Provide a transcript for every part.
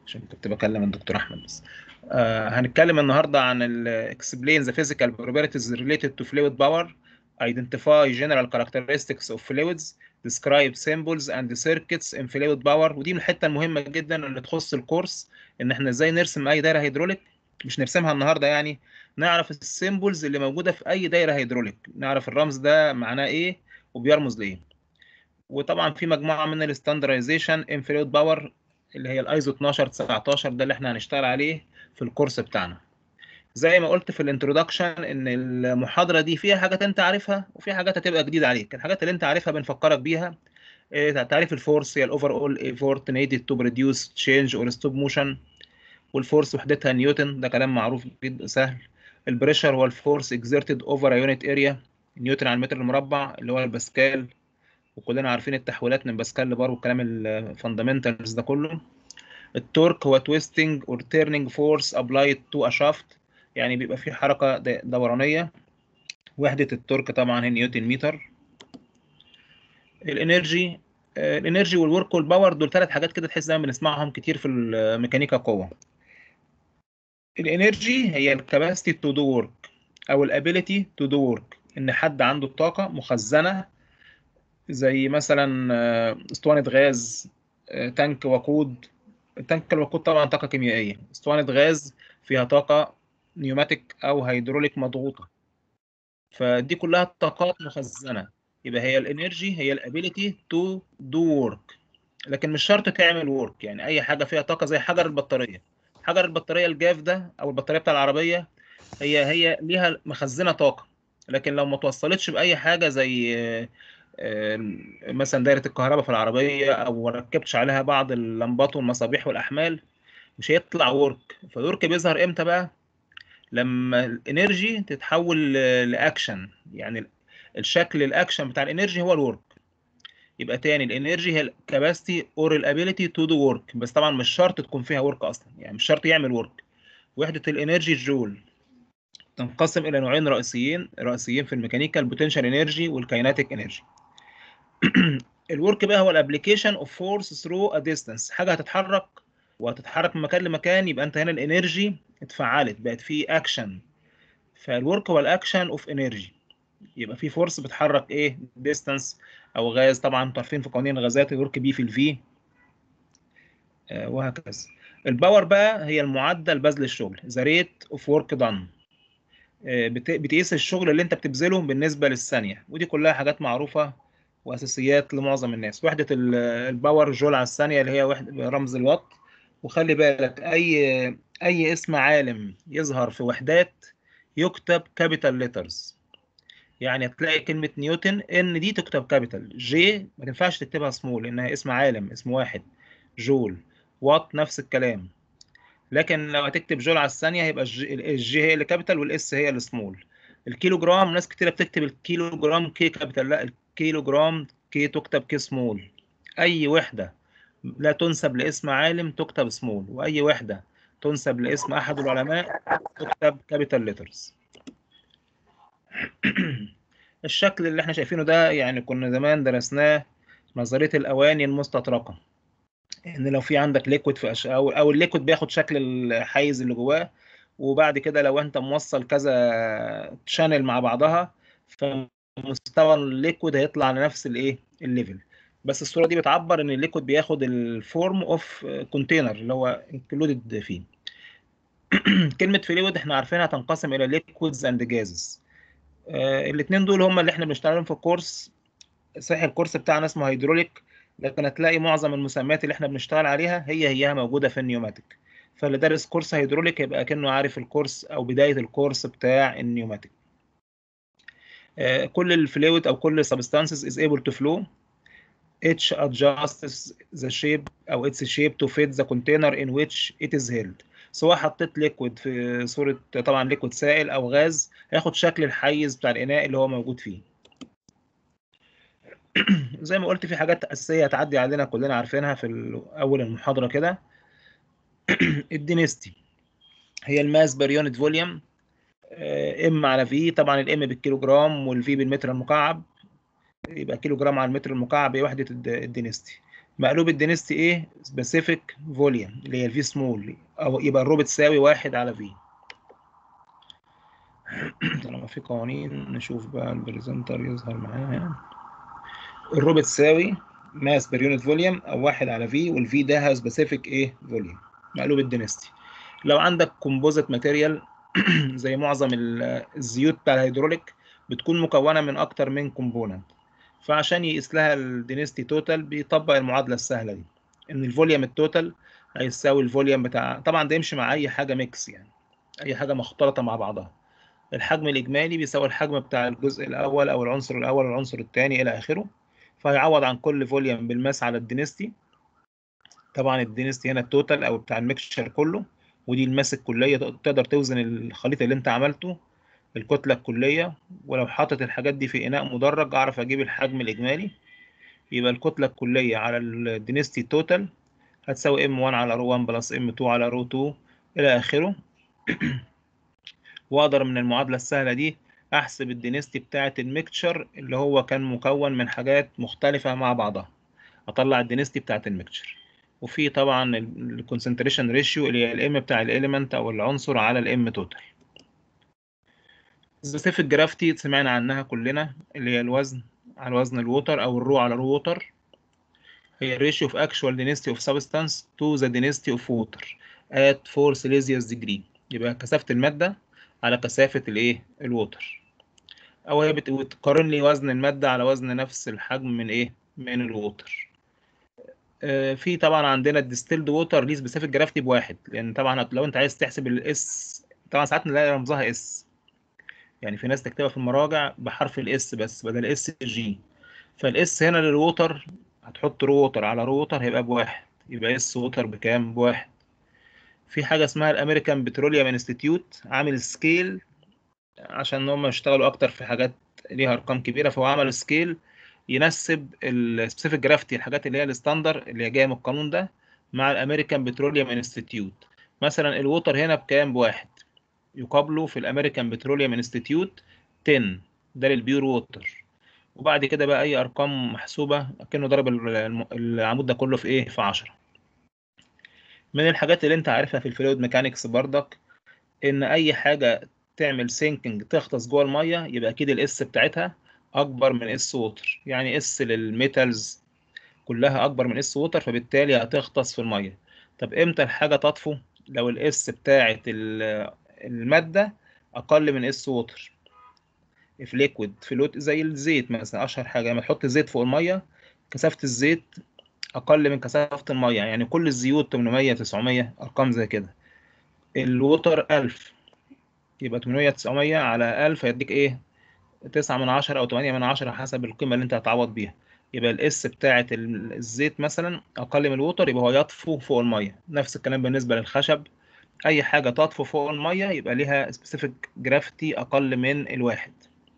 عشان كنت بكلم الدكتور احمد بس آه هنتكلم النهارده عن ال explain the physical properties related to fluid power identify general characteristics of fluids describe symbols and circuits in fluid power ودي من الحته المهمه جدا اللي تخص الكورس ان احنا ازاي نرسم اي دايره هيدروليك مش نرسمها النهارده يعني نعرف السيمبلز اللي موجوده في اي دايره هيدروليك نعرف الرمز ده معناه ايه وبيرمز لايه وطبعا في مجموعه من الستاندرايزيشن ان فلويد باور اللي هي الايزو 12 19 ده اللي احنا هنشتغل عليه في الكورس بتاعنا زي ما قلت في الانترودكشن ان المحاضره دي فيها حاجات انت عارفها وفي حاجات هتبقى جديده عليك الحاجات اللي انت عارفها بنفكرك بيها إيه تعريف الفورس هي الاوفر اول ايفورت نيدد تو بروديوس تشينج اور ستوب موشن والفورس وحدتها نيوتن ده كلام معروف جدا سهل البريشر هو الفورس اكزerted اوفر يونت اريا نيوتن على المتر المربع اللي هو الباسكال وكلنا عارفين التحويلات من باسكال لبار والكلام الفاندامنتالز ده كله التورك هو تويستنج اور تيرنينج فورس ابلايد تو ا شافت يعني بيبقى في حركه دورانيه وحده التورك طبعا هي نيوتن متر الانرجي الانرجي والورك والباور دول ثلاث حاجات كده تحس دايما بنسمعهم كتير في الميكانيكا قوه الانرجي هي الكاباسيتي تو دو ورك او الابيليتي تو دو ورك ان حد عنده طاقه مخزنه زي مثلا اسطوانه غاز تانك وقود تانك الوقود طبعا طاقه كيميائيه اسطوانه غاز فيها طاقه نيوماتيك او هيدروليك مضغوطه فدي كلها طاقات مخزنه يبقى هي الانرجي هي الابيليتي تو دو ورك لكن مش شرط تعمل ورك يعني اي حاجه فيها طاقه زي حجر البطاريه حجر البطاريه الجاف ده او البطاريه بتاع العربيه هي هي ليها مخزنه طاقه لكن لو ما توصلتش باي حاجه زي مثلا دايره الكهرباء في العربيه او ما ركبتش عليها بعض اللمبات والمصابيح والاحمال مش هيطلع ورك فالورك بيظهر امتى بقى لما الانرجي تتحول لاكشن يعني الشكل الاكشن بتاع الانرجي هو الورك يبقى تاني الانرجي هي الكاباسيتي اور الابيليتي تو دو ورك بس طبعا مش شرط تكون فيها ورك اصلا يعني مش شرط يعمل ورك وحده الانرجي الجول تنقسم الى نوعين رئيسيين رئيسيين في الميكانيكا البوتنشال انرجي والكايناتيك انرجي الورك بقى هو الابلكيشن اوف فورس ثرو ا ديستانس حاجه هتتحرك وهتتحرك من مكان لمكان يبقى انت هنا الانرجي اتفعلت بقت في اكشن فالورك هو الاكشن اوف انرجي يبقى في فورس بتحرك ايه ديستانس او غاز طبعا انتوا عارفين في قوانين الغازات الورك بي في الفي آه وهكذا الباور بقى هي المعدل بذل الشغل ذا ريت اوف ورك دان بتقيس الشغل اللي انت بتبذله بالنسبه للثانيه ودي كلها حاجات معروفه واساسيات لمعظم الناس وحده الباور جول على الثانيه اللي هي وحده رمز الوات وخلي بالك اي اي اسم عالم يظهر في وحدات يكتب كابيتال ليترز يعني هتلاقي كلمة نيوتن ان دي تكتب كابيتال جي ما تنفعش تكتبها سمول لانها اسم عالم اسم واحد جول وات نفس الكلام لكن لو هتكتب جول على الثانية هيبقى الجي هي اللي كابيتال والاس هي السمول الكيلو جرام ناس كتيرة بتكتب الكيلو جرام كي كابيتال لا الكيلو جرام كي تكتب كي سمول اي وحدة لا تنسب لاسم عالم تكتب سمول واي وحدة تنسب لاسم احد العلماء تكتب كابيتال ليترز الشكل اللي احنا شايفينه ده يعني كنا زمان درسناه نظريه الاواني المستطرقه ان لو في عندك ليكويد في أش... او او الليكويد بياخد شكل الحيز اللي جواه وبعد كده لو انت موصل كذا شانل مع بعضها فمستوى الليكويد هيطلع لنفس الايه الليفل بس الصوره دي بتعبر ان الليكويد بياخد الفورم اوف كونتينر اللي هو انكلودد فيه كلمه فلويد احنا عارفينها تنقسم الى ليكويدز اند جازز آه الاثنين دول هم اللي احنا بنشتغلهم في الكورس صحيح الكورس بتاعنا اسمه هيدروليك لكن هتلاقي معظم المسميات اللي احنا بنشتغل عليها هي هي موجوده في النيوماتيك فاللي دارس كورس هيدروليك يبقى كأنه عارف الكورس او بدايه الكورس بتاع النيوماتيك آه كل الفلويد او كل substances is able to flow each adjusts the shape او its shape to fit the container in which it is held سواء حطيت ليكويد في صورة طبعا ليكويد سائل أو غاز هياخد شكل الحيز بتاع الإناء اللي هو موجود فيه زي ما قلت في حاجات أساسية هتعدي علينا كلنا عارفينها في أول المحاضرة كده الدينستي هي الماس بير يونت فوليوم ام على في طبعا الام بالكيلو جرام والفي بالمتر المكعب يبقى كيلو جرام على المتر المكعب هي وحدة الدينستي مقلوب الدنستي ايه سبيسيفيك فوليوم اللي هي الفي سمول او يبقى الرو بتساوي واحد على في طالما في قوانين نشوف بقى البريزنتر يظهر معانا يعني الرو بتساوي ماس بير يونت فوليوم او واحد على في والفي ده سبيسيفيك ايه فوليوم مقلوب الدنستي لو عندك كومبوزيت ماتيريال زي معظم الزيوت بتاع الهيدروليك بتكون مكونه من اكتر من كومبوننت فعشان يقيس لها الدينستي توتال بيطبق المعادله السهله دي ان الفوليوم التوتال هيساوي الفوليوم بتاع طبعا ده يمشي مع اي حاجه ميكس يعني اي حاجه مختلطه مع بعضها الحجم الاجمالي بيساوي الحجم بتاع الجزء الاول او العنصر الاول والعنصر الثاني الى اخره فهيعوض عن كل فوليوم بالماس على الدينستي طبعا الدينستي هنا التوتال او بتاع الميكشر كله ودي الماس الكليه تقدر توزن الخليط اللي انت عملته الكتله الكليه ولو حاطط الحاجات دي في اناء مدرج اعرف اجيب الحجم الاجمالي يبقى الكتله الكليه على الدينستي توتال هتساوي ام 1 على رو 1 بلس ام 2 على رو 2 الى اخره واقدر من المعادله السهله دي احسب الدينستي بتاعه الميكتشر اللي هو كان مكون من حاجات مختلفه مع بعضها اطلع الدينستي بتاعه الميكتشر وفي طبعا الكونسنتريشن ريشيو اللي هي الام بتاع الاليمنت او العنصر على الام توتال سبيسيفيك جرافتي سمعنا عنها كلنا اللي هي الوزن على وزن الووتر او الرو على رو ووتر هي الريشيو of actual density of substance to the density of water at 4 Celsius degree يبقى كثافة المادة على كثافة الايه الووتر او هي بتقارن لي وزن المادة على وزن نفس الحجم من ايه من الووتر آه في طبعا عندنا الديستيلد ووتر ليه سبيسيفيك جرافتي بواحد لان طبعا لو انت عايز تحسب الاس طبعا ساعات نلاقي رمزها اس يعني في ناس تكتبها في المراجع بحرف الاس بس بدل اس جي فالاس هنا للووتر هتحط رو ووتر على رو ووتر هيبقى بواحد يبقى اس ووتر بكام بواحد في حاجه اسمها الامريكان بتروليوم انستيتيوت عامل سكيل عشان هم يشتغلوا اكتر في حاجات ليها ارقام كبيره فهو عمل سكيل ينسب السبيسيفيك جرافتي الحاجات اللي هي الستاندر اللي هي جايه من القانون ده مع الامريكان بتروليوم انستيتيوت مثلا الووتر هنا بكام بواحد يقابله في الامريكان بتروليوم انستيتيوت 10 ده للبيور ووتر وبعد كده بقى اي ارقام محسوبه كانه ضرب العمود ده كله في ايه في 10 من الحاجات اللي انت عارفها في الفلويد ميكانكس بردك ان اي حاجه تعمل سينكينج تغطس جوه الميه يبقى اكيد الاس بتاعتها اكبر من اس ووتر يعني اس للميتالز كلها اكبر من اس ووتر فبالتالي هتغطس في الميه طب امتى الحاجه تطفو لو الاس بتاعت الماده اقل من اس ووتر في ليكويد فلوت زي الزيت مثلا اشهر حاجه لما تحط زيت فوق الميه كثافه الزيت اقل من كثافه الميه يعني كل الزيوت 800 900 ارقام زي كده الووتر 1000 يبقى 800 900 على 1000 هيديك ايه 9 من 10 او 8 من 10 حسب القيمه اللي انت هتعوض بيها يبقى الاس بتاعه الزيت مثلا اقل من الووتر يبقى هو يطفو فوق الميه نفس الكلام بالنسبه للخشب اي حاجه تطفو فوق الميه يبقى ليها سبيسيفيك جرافتي اقل من الواحد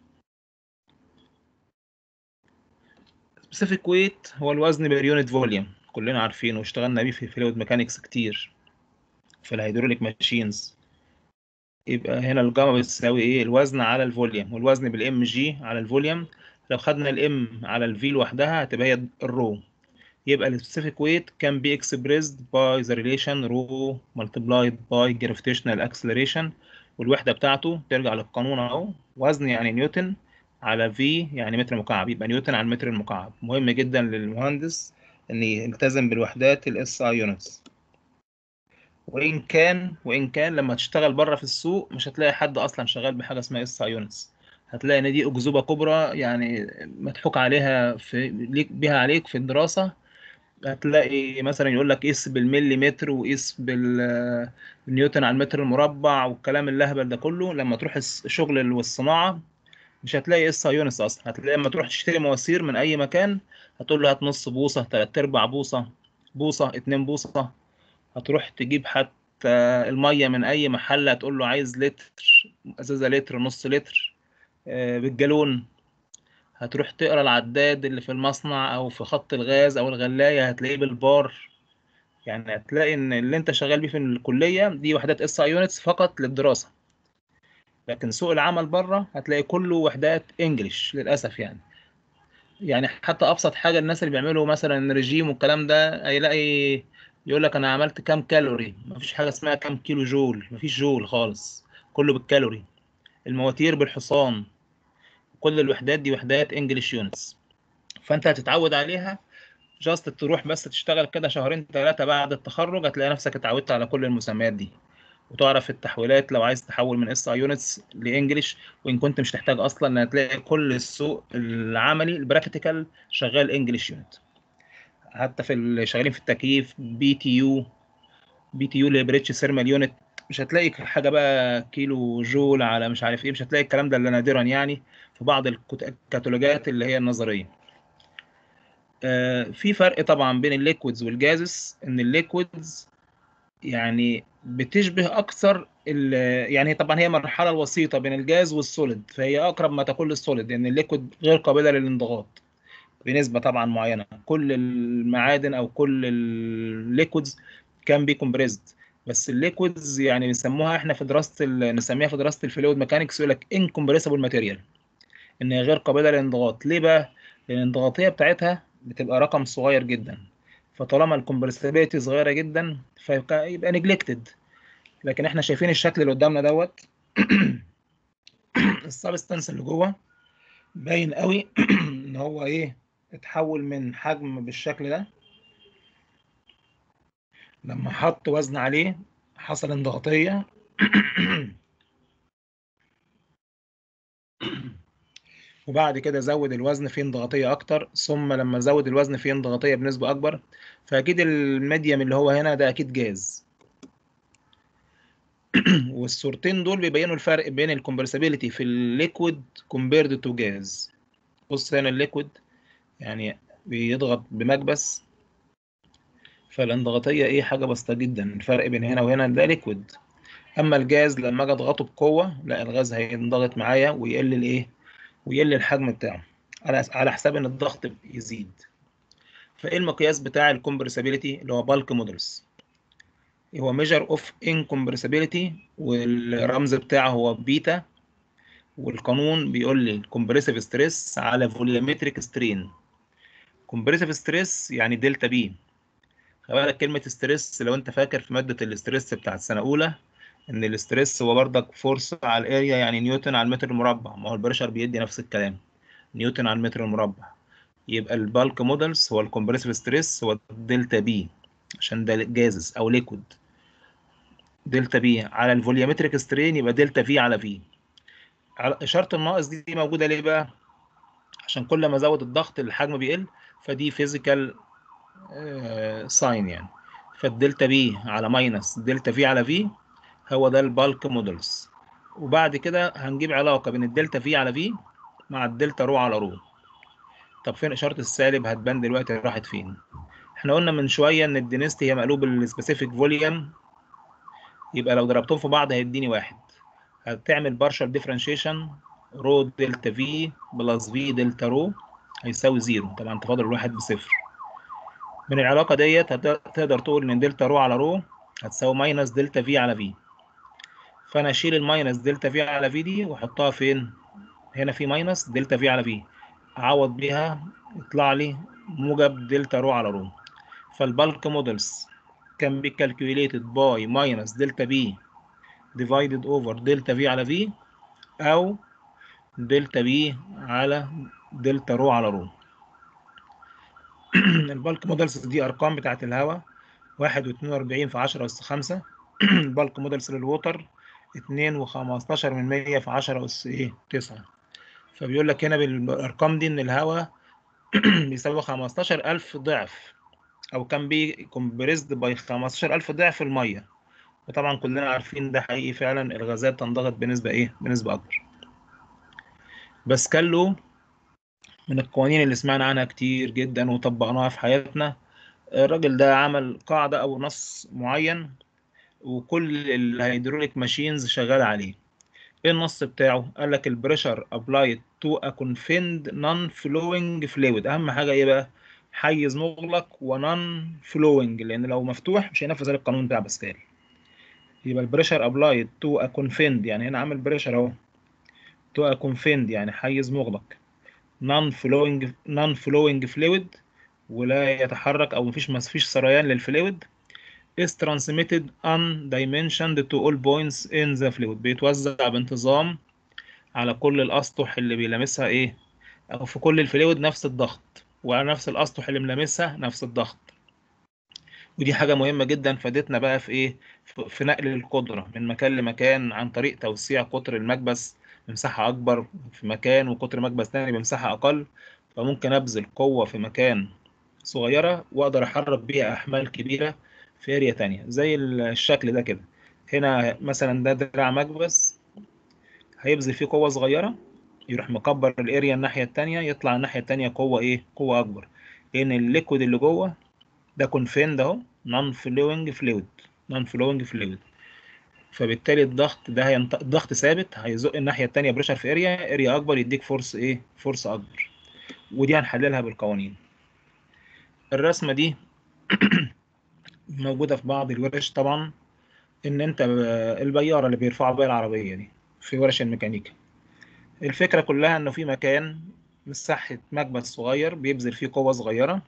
سبيسيفيك ويت هو الوزن بير يونت فوليوم كلنا عارفينه واشتغلنا بيه في فلويد ميكانكس كتير في الهيدروليك ماشينز يبقى هنا الجاما بتساوي ايه الوزن على الفوليوم والوزن بالام جي على الفوليوم لو خدنا الام على الفي لوحدها هتبقى هي الرو يبقى السبيسيفيك ويت can be expressed by the relation rho multiplied by gravitational acceleration والوحدة بتاعته ترجع للقانون اهو وزن يعني نيوتن على في يعني متر مكعب يبقى نيوتن على المتر المكعب مهم جدا للمهندس ان يلتزم بالوحدات الاس اي يونتس وان كان وان كان لما تشتغل بره في السوق مش هتلاقي حد اصلا شغال بحاجه اسمها اس اي يونتس هتلاقي ان دي اكذوبه كبرى يعني مضحوك عليها في ليك بيها عليك في الدراسه هتلاقي مثلا يقول لك قيس بالمليمتر وقيس بالنيوتن على المتر المربع والكلام اللهبل ده كله لما تروح الشغل والصناعه مش هتلاقي اس يونس اصلا هتلاقي لما تروح تشتري مواسير من اي مكان هتقول له هات نص بوصه تلات ارباع بوصه بوصه اتنين بوصه هتروح تجيب حتى الميه من اي محل هتقول له عايز لتر ازازه لتر نص لتر بالجالون هتروح تقرا العداد اللي في المصنع او في خط الغاز او الغلايه هتلاقيه بالبار يعني هتلاقي ان اللي انت شغال بيه في الكليه دي وحدات اس اي يونتس فقط للدراسه لكن سوق العمل بره هتلاقي كله وحدات انجلش للاسف يعني يعني حتى ابسط حاجه الناس اللي بيعملوا مثلا رجيم والكلام ده هيلاقي يقول لك انا عملت كام كالوري مفيش حاجه اسمها كام كيلو جول مفيش جول خالص كله بالكالوري المواتير بالحصان كل الوحدات دي وحدات انجلش يونتس فانت هتتعود عليها جاست تروح بس تشتغل كده شهرين ثلاثه بعد التخرج هتلاقي نفسك اتعودت على كل المسميات دي وتعرف التحويلات لو عايز تحول من اس اي يونتس لانجلش وان كنت مش تحتاج اصلا هتلاقي كل السوق العملي البراكتيكال شغال انجلش يونت حتى في اللي شغالين في التكييف بي تي يو بي تي يو اللي بريتش سيرمال يونت مش هتلاقي حاجه بقى كيلو جول على مش عارف ايه مش هتلاقي الكلام ده الا نادرا يعني في بعض الكتالوجات اللي هي النظريه آه في فرق طبعا بين الليكويدز والجازس ان الليكويدز يعني بتشبه اكثر يعني طبعا هي مرحله الوسيطه بين الجاز والسوليد فهي اقرب ما تكون للسوليد لان الليكويد غير قابله للانضغاط بنسبه طبعا معينه كل المعادن او كل الليكويدز كان بي كومبريزد بس الليكويدز يعني بنسموها احنا في دراسه نسميها في دراسه الفلويد ميكانكس يقول لك انكمبريسبل ماتيريال ان هي غير قابله للانضغاط ليه بقى لان الانضغاطيه بتاعتها بتبقى رقم صغير جدا فطالما الكومبرسبيليتي صغيره جدا فيبقى نجلكتد لكن احنا شايفين الشكل اللي قدامنا دوت السبستانس اللي جوه باين قوي ان هو ايه اتحول من حجم بالشكل ده لما حط وزن عليه حصل انضغاطيه وبعد كده زود الوزن فيه انضغاطيه اكتر ثم لما زود الوزن فيه انضغاطيه بنسبه اكبر فاكيد الميديم اللي هو هنا ده اكيد جاز والصورتين دول بيبينوا الفرق بين الكومبرسابيلتي في الليكويد كومبيرد تو جاز بص هنا الليكويد يعني بيضغط بمكبس فالانضغاطيه ايه حاجه بسيطه جدا الفرق بين هنا وهنا ده ليكويد اما الجاز لما اجي اضغطه بقوه لا الغاز هينضغط معايا ويقل الايه ويقل الحجم بتاعه على على حساب ان الضغط يزيد فايه المقياس بتاع الكومبرسابيلتي اللي هو بالك مودلز هو ميجر اوف انكمبرسابيلتي والرمز بتاعه هو بيتا والقانون بيقول لي الكومبريسيف ستريس على فوليومتريك سترين كومبريسيف ستريس يعني دلتا بي خلي بالك كلمه ستريس لو انت فاكر في ماده الاستريس بتاعت سنه اولى ان الاستريس هو بردك فورس على الاريا يعني نيوتن على المتر المربع ما هو البريشر بيدي نفس الكلام نيوتن على المتر المربع يبقى البالك مودلز هو الكومبريسيف ستريس هو دلتا بي عشان ده جازز او ليكويد دلتا بي على الفوليومتريك سترين يبقى دلتا في على في اشاره الناقص دي, دي موجوده ليه بقى عشان كل ما ازود الضغط الحجم بيقل فدي فيزيكال ساين يعني فالدلتا بي على ماينس دلتا في على في هو ده البالك مودلز وبعد كده هنجيب علاقه بين الدلتا في على في مع الدلتا رو على رو طب فين اشاره السالب هتبان دلوقتي راحت فين احنا قلنا من شويه ان الدينستي هي مقلوب السبيسيفيك فوليوم يبقى لو ضربتهم في بعض هيديني واحد هتعمل بارشال ديفرنشيشن رو دلتا في بلس في دلتا رو هيساوي زيرو طبعا تفاضل الواحد بصفر من العلاقه ديت هتقدر تقول ان دلتا رو على رو هتساوي ماينس دلتا في على في فانا اشيل الماينس دلتا في على في دي واحطها فين هنا في ماينس دلتا في على في اعوض بيها يطلع لي موجب دلتا رو على رو فالبالك مودلز can be calculated by minus delta B divided over delta V على V أو دلتا B على دلتا رو على رو البالك مودلز دي أرقام بتاعت الهواء واحد واتنين وأربعين في عشرة أس خمسة البالك مودلز للوتر اتنين وخمستاشر من مية في عشرة أس إيه تسعة فبيقول لك هنا بالأرقام دي إن الهواء بيساوي خمستاشر ألف ضعف او كان بي كومبريزد باي 15000 ضعف الميه وطبعا كلنا عارفين ده حقيقي فعلا الغازات تنضغط بنسبه ايه بنسبه اكبر بس كان له من القوانين اللي سمعنا عنها كتير جدا وطبقناها في حياتنا الراجل ده عمل قاعده او نص معين وكل الهيدروليك ماشينز شغاله عليه ايه النص بتاعه قال لك البريشر ابلايد تو ا كونفيند نون فلوينج فلويد اهم حاجه ايه بقى حيز مغلق ونون فلوينج لان لو مفتوح مش هينفذ القانون بتاع باسكال يبقى البريشر ابلايد تو ا كونفيند يعني هنا عامل بريشر اهو تو ا كونفيند يعني حيز مغلق non flowing non flowing fluid ولا يتحرك او مفيش مفيش سريان للفلويد is transmitted undimensioned to all points in the fluid بيتوزع بانتظام على كل الاسطح اللي بيلامسها ايه او في كل الفلويد نفس الضغط وعلى نفس الاسطح اللي ملامسها نفس الضغط ودي حاجة مهمة جدا فادتنا بقى في ايه في نقل القدرة من مكان لمكان عن طريق توسيع قطر المكبس بمساحة أكبر في مكان وقطر مكبس تاني بمساحة أقل فممكن أبذل قوة في مكان صغيرة وأقدر أحرك بيها أحمال كبيرة في اريا تانية زي الشكل ده كده هنا مثلا ده دراع مكبس هيبذل فيه قوة صغيرة يروح مكبر الاريا الناحية التانية يطلع الناحية التانية قوة ايه قوة أكبر لأن الليكويد اللي جوه ده كونفيند اهو نون فلوينج فلويد نون فلوينج فلويد فبالتالي الضغط ده هينط... الضغط ثابت هيزق الناحيه الثانيه بريشر في اريا اريا اكبر يديك فورس ايه فورس اكبر ودي هنحللها بالقوانين الرسمه دي موجوده في بعض الورش طبعا ان انت البياره اللي بيرفعوا بيها العربيه دي في ورش الميكانيكا الفكره كلها انه في مكان مساحه مكبس صغير بيبذل فيه قوه صغيره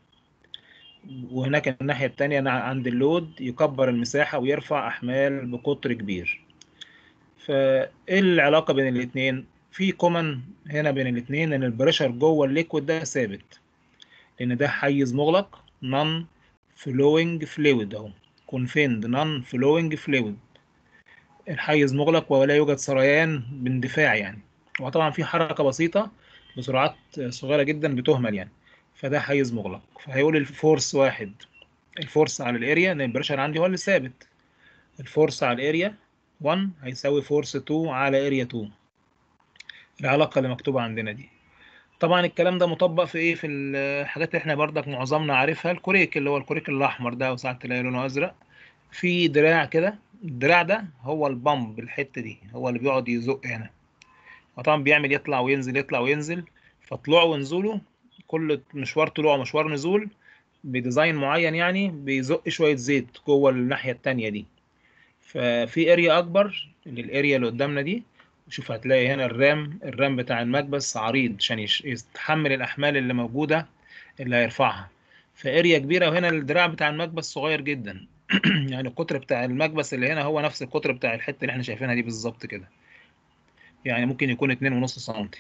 وهناك الناحية التانية عند اللود يكبر المساحة ويرفع أحمال بقطر كبير فإيه العلاقة بين الاتنين؟ في كومن هنا بين الاتنين إن البريشر جوه الليكويد ده ثابت لأن ده حيز مغلق non flowing fluid أهو confined non flowing fluid الحيز مغلق ولا يوجد سريان باندفاع يعني وطبعا في حركة بسيطة بسرعات صغيرة جدا بتهمل يعني فده حيز مغلق فهيقول الفورس واحد الفورس على الاريا ان البريشر عندي هو اللي ثابت الفورس على الاريا 1 هيساوي فورس 2 على اريا 2 العلاقه اللي مكتوبه عندنا دي طبعا الكلام ده مطبق في ايه في الحاجات اللي احنا بردك معظمنا عارفها الكوريك اللي هو الكوريك الاحمر ده وساعات تلاقي لونه ازرق في دراع كده الدراع ده هو البامب الحته دي هو اللي بيقعد يزق هنا وطبعا بيعمل يطلع وينزل يطلع وينزل فطلوعه ونزوله كل مشوار طلوع ومشوار نزول بديزاين معين يعني بيزق شويه زيت جوه الناحيه التانية دي ففي اريا اكبر اللي الاريا اللي قدامنا دي شوف هتلاقي هنا الرام الرام بتاع المكبس عريض عشان يتحمل الاحمال اللي موجوده اللي هيرفعها فاريا كبيره وهنا الدراع بتاع المكبس صغير جدا يعني القطر بتاع المكبس اللي هنا هو نفس القطر بتاع الحته اللي احنا شايفينها دي بالظبط كده يعني ممكن يكون اتنين ونص سنتي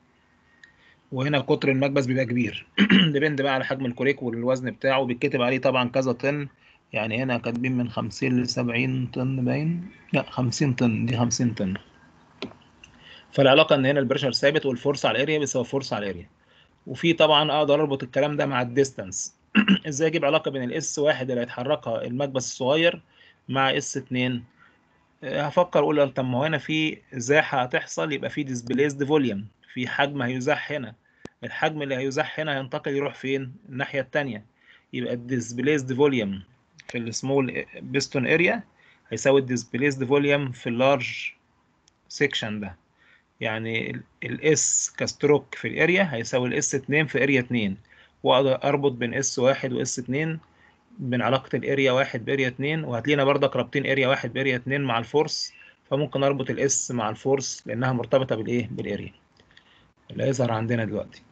وهنا قطر المكبس بيبقى كبير ديبند بقى على حجم الكوريك والوزن بتاعه بيتكتب عليه طبعا كذا طن يعني هنا كاتبين من 50 ل 70 طن باين لا 50 طن دي 50 طن فالعلاقه ان هنا البريشر ثابت والفورس على الاريا بيساوي فورس على الاريا وفي طبعا اقدر اربط الكلام ده مع الديستانس ازاي اجيب علاقه بين الاس واحد اللي هيتحركها المكبس الصغير مع اس 2 هفكر اقول طب ما هو هنا في ازاحه هتحصل يبقى في ديسبليسد فوليوم في حجم هيزاح هنا الحجم اللي هيزاح هنا هينتقل يروح فين الناحية التانية يبقى الديسبليسد فوليوم في السمول بيستون اريا هيساوي الديسبليسد فوليوم في اللارج سيكشن ده يعني الاس كستروك في الاريا هيساوي الاس 2 في اريا 2 واقدر اربط بين اس 1 واس 2 بين علاقة الاريا 1 باريا 2 وهتلاقينا برضك رابطين اريا 1 باريا 2 مع الفورس فممكن اربط الاس مع الفورس لانها مرتبطة بالايه بالاريا اللي هيظهر عندنا دلوقتي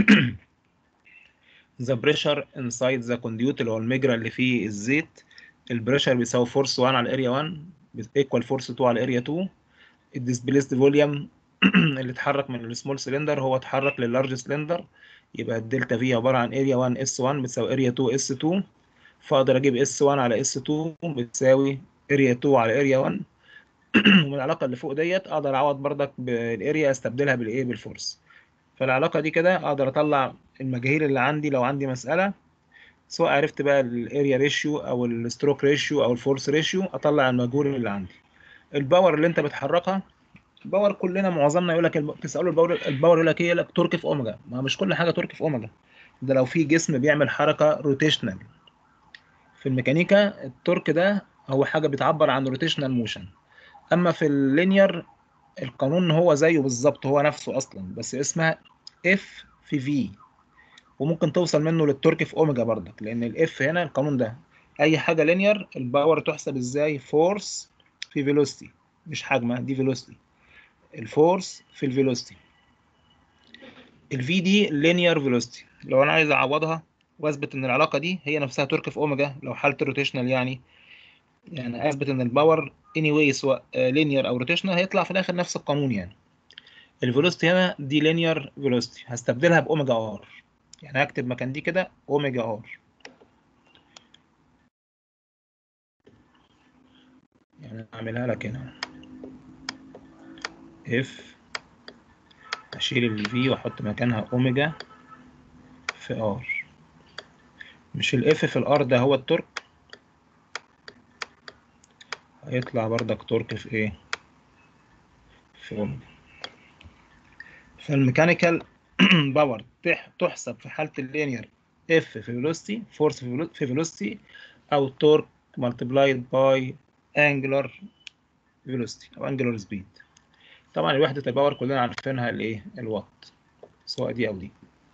the pressure inside the conduit اللي هو المجرى اللي فيه الزيت البريشر بيساوي فورس 1 على اريا 1 ايكوال فورس 2 على اريا 2 الديسبليسد فوليوم اللي اتحرك من السمول سلندر هو اتحرك لللارج سلندر يبقى الدلتا في عباره عن اريا 1 اس 1 بتساوي اريا 2 اس 2 فاقدر اجيب اس 1 على اس 2 بتساوي اريا 2 على اريا 1 ومن العلاقه اللي فوق ديت اقدر اعوض بردك بالاريا استبدلها بالايه بالفورس فالعلاقة دي كده أقدر أطلع المجاهيل اللي عندي لو عندي مسألة سواء عرفت بقى الاريا ريشيو أو الستروك ريشيو أو الفورس ريشيو أطلع المجهول اللي عندي الباور اللي أنت بتحركها الباور كلنا معظمنا يقول لك تسأله الباور الباور يقول لك إيه؟ يقول لك تورك في أوميجا ما مش كل حاجة تورك في أوميجا ده لو في جسم بيعمل حركة روتيشنال في الميكانيكا التورك ده هو حاجة بتعبر عن روتيشنال موشن أما في اللينير القانون هو زيه بالظبط هو نفسه اصلا بس اسمها اف في في وممكن توصل منه للتورك في اوميجا برضك لان الاف هنا القانون ده اي حاجه لينير الباور تحسب ازاي فورس في فيلوسيتي مش حجمها دي فيلوسيتي الفورس في الفيلوسيتي الفي دي لينير فيلوسيتي لو انا عايز اعوضها واثبت ان العلاقه دي هي نفسها تورك في اوميجا لو حاله الروتيشنال يعني يعني اثبت ان الباور اني واي سواء لينير او روتيشنال هيطلع في الاخر نفس القانون يعني الفيلوسيتي هنا دي لينير فيلوسيتي هستبدلها باوميجا ار يعني هكتب مكان دي كده اوميجا ار يعني اعملها لك هنا اف اشيل الفي واحط مكانها اوميجا في ار مش الاف في الار ده هو التورك هيطلع بردك تورك في ايه في اوميجا فالميكانيكال باور تحسب في حالة اللينير اف في فيلوسيتي فورس في فيلوسيتي او تورك مالتبلايد باي انجلر فيلوسيتي او انجلر سبيد طبعا وحدة الباور كلنا عارفينها الايه الوات سواء دي او دي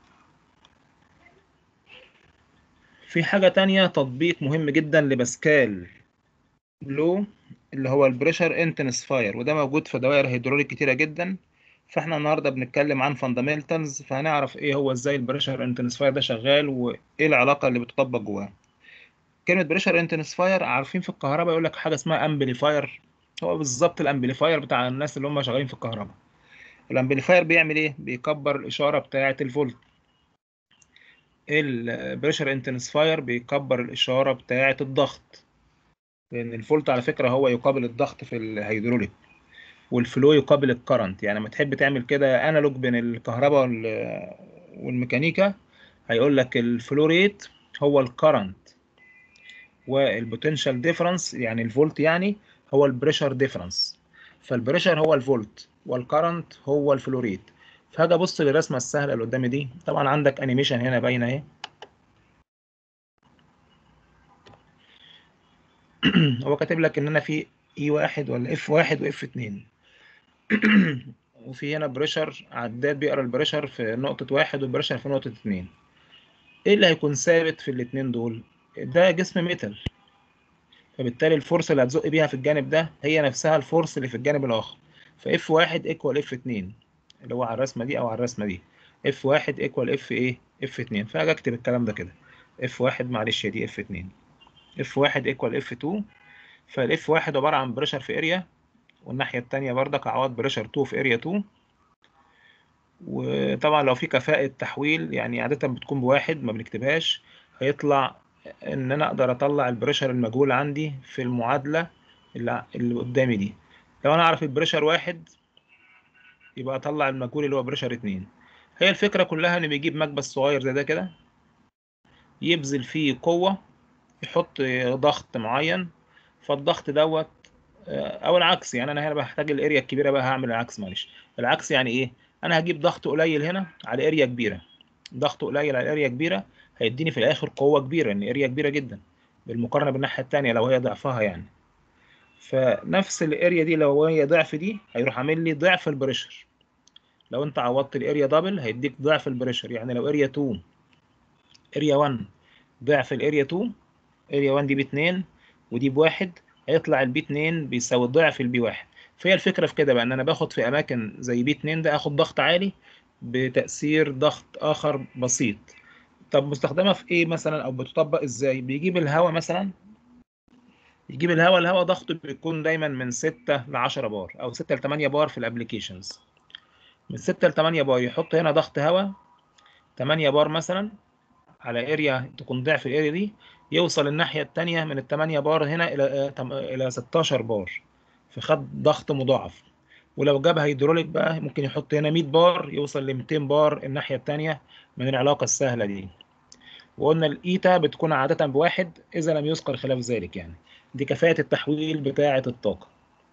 في حاجة تانية تطبيق مهم جدا لباسكال لو اللي هو البريشر انتنسفاير وده موجود في دوائر هيدروليك كتيرة جدا فاحنا النهارده بنتكلم عن فاندامنتالز فهنعرف ايه هو ازاي البريشر انتنسفاير ده شغال وايه العلاقه اللي بتطبق جواه كلمه بريشر انتنسفاير عارفين في الكهرباء يقول لك حاجه اسمها امبليفاير هو بالظبط الامبليفاير بتاع الناس اللي هم شغالين في الكهرباء الامبليفاير بيعمل ايه بيكبر الاشاره بتاعه الفولت البريشر انتنسفاير بيكبر الاشاره بتاعه الضغط لان الفولت على فكره هو يقابل الضغط في الهيدروليك والفلو يقابل الكرنت يعني لما تحب تعمل كده انالوج بين الكهرباء والميكانيكا هيقول لك الفلو ريت هو الكرنت والبوتنشال ديفرنس يعني الفولت يعني هو البريشر ديفرنس فالبريشر هو الفولت والكرنت هو الفلو ريت فهاجي ابص للرسمه السهله اللي قدامي دي طبعا عندك انيميشن هنا باينه اهي هو كاتب لك ان انا في اي واحد ولا اف واحد واف اتنين وفي هنا بريشر عداد بيقرا البريشر في نقطة واحد والبريشر في نقطة اتنين ايه اللي هيكون ثابت في الاتنين دول ده جسم ميتال فبالتالي الفورس اللي هتزق بيها في الجانب ده هي نفسها الفورس اللي في الجانب الاخر فاف واحد ايكوال اف اتنين اللي هو على الرسمة دي او على الرسمة دي اف واحد ايكوال اف ايه اف اتنين فاجي اكتب الكلام ده كده اف واحد معلش دي اف اتنين اف واحد ايكوال اف اتنين فالاف واحد عبارة عن بريشر في اريا والناحية التانية بردك اعوض بريشر 2 في اريا 2 وطبعا لو في كفاءة تحويل يعني عادة بتكون بواحد ما بنكتبهاش هيطلع ان انا اقدر اطلع البريشر المجهول عندي في المعادلة اللي, اللي قدامي دي لو انا اعرف البريشر واحد يبقى اطلع المجهول اللي هو بريشر اتنين هي الفكرة كلها ان بيجيب مكبس صغير زي ده كده يبذل فيه قوة يحط ضغط معين فالضغط دوت او العكس يعني انا هنا بحتاج الاريا الكبيره بقى هعمل العكس معلش العكس يعني ايه انا هجيب ضغط قليل هنا على اريا كبيره ضغط قليل على اريا كبيره هيديني في الاخر قوه كبيره ان اريا كبيره جدا بالمقارنه بالناحيه الثانيه لو هي ضعفها يعني فنفس الاريا دي لو هي ضعف دي هيروح عامل لي ضعف البريشر لو انت عوضت الاريا دبل هيديك ضعف البريشر يعني لو اريا 2 اريا 1 ضعف الاريا 2 اريا 1 دي ب 2 ودي بواحد هيطلع البي 2 بيساوي ضعف البي 1 فهي الفكره في كده بقى ان انا باخد في اماكن زي بي 2 ده اخد ضغط عالي بتاثير ضغط اخر بسيط طب مستخدمه في ايه مثلا او بتطبق ازاي بيجيب الهواء مثلا يجيب الهواء الهواء ضغطه بيكون دايما من 6 ل 10 بار او 6 ل 8 بار في الابلكيشنز من 6 ل 8 بار يحط هنا ضغط هواء 8 بار مثلا على اريا تكون ضعف الاريا دي يوصل الناحية التانية من التمانية بار هنا إلى إلى 16 بار فخد ضغط مضاعف ولو جاب هيدروليك بقى ممكن يحط هنا 100 بار يوصل ل 200 بار الناحية التانية من العلاقة السهلة دي وقلنا الإيتا بتكون عادة بواحد إذا لم يذكر خلاف ذلك يعني دي كفاءة التحويل بتاعة الطاقة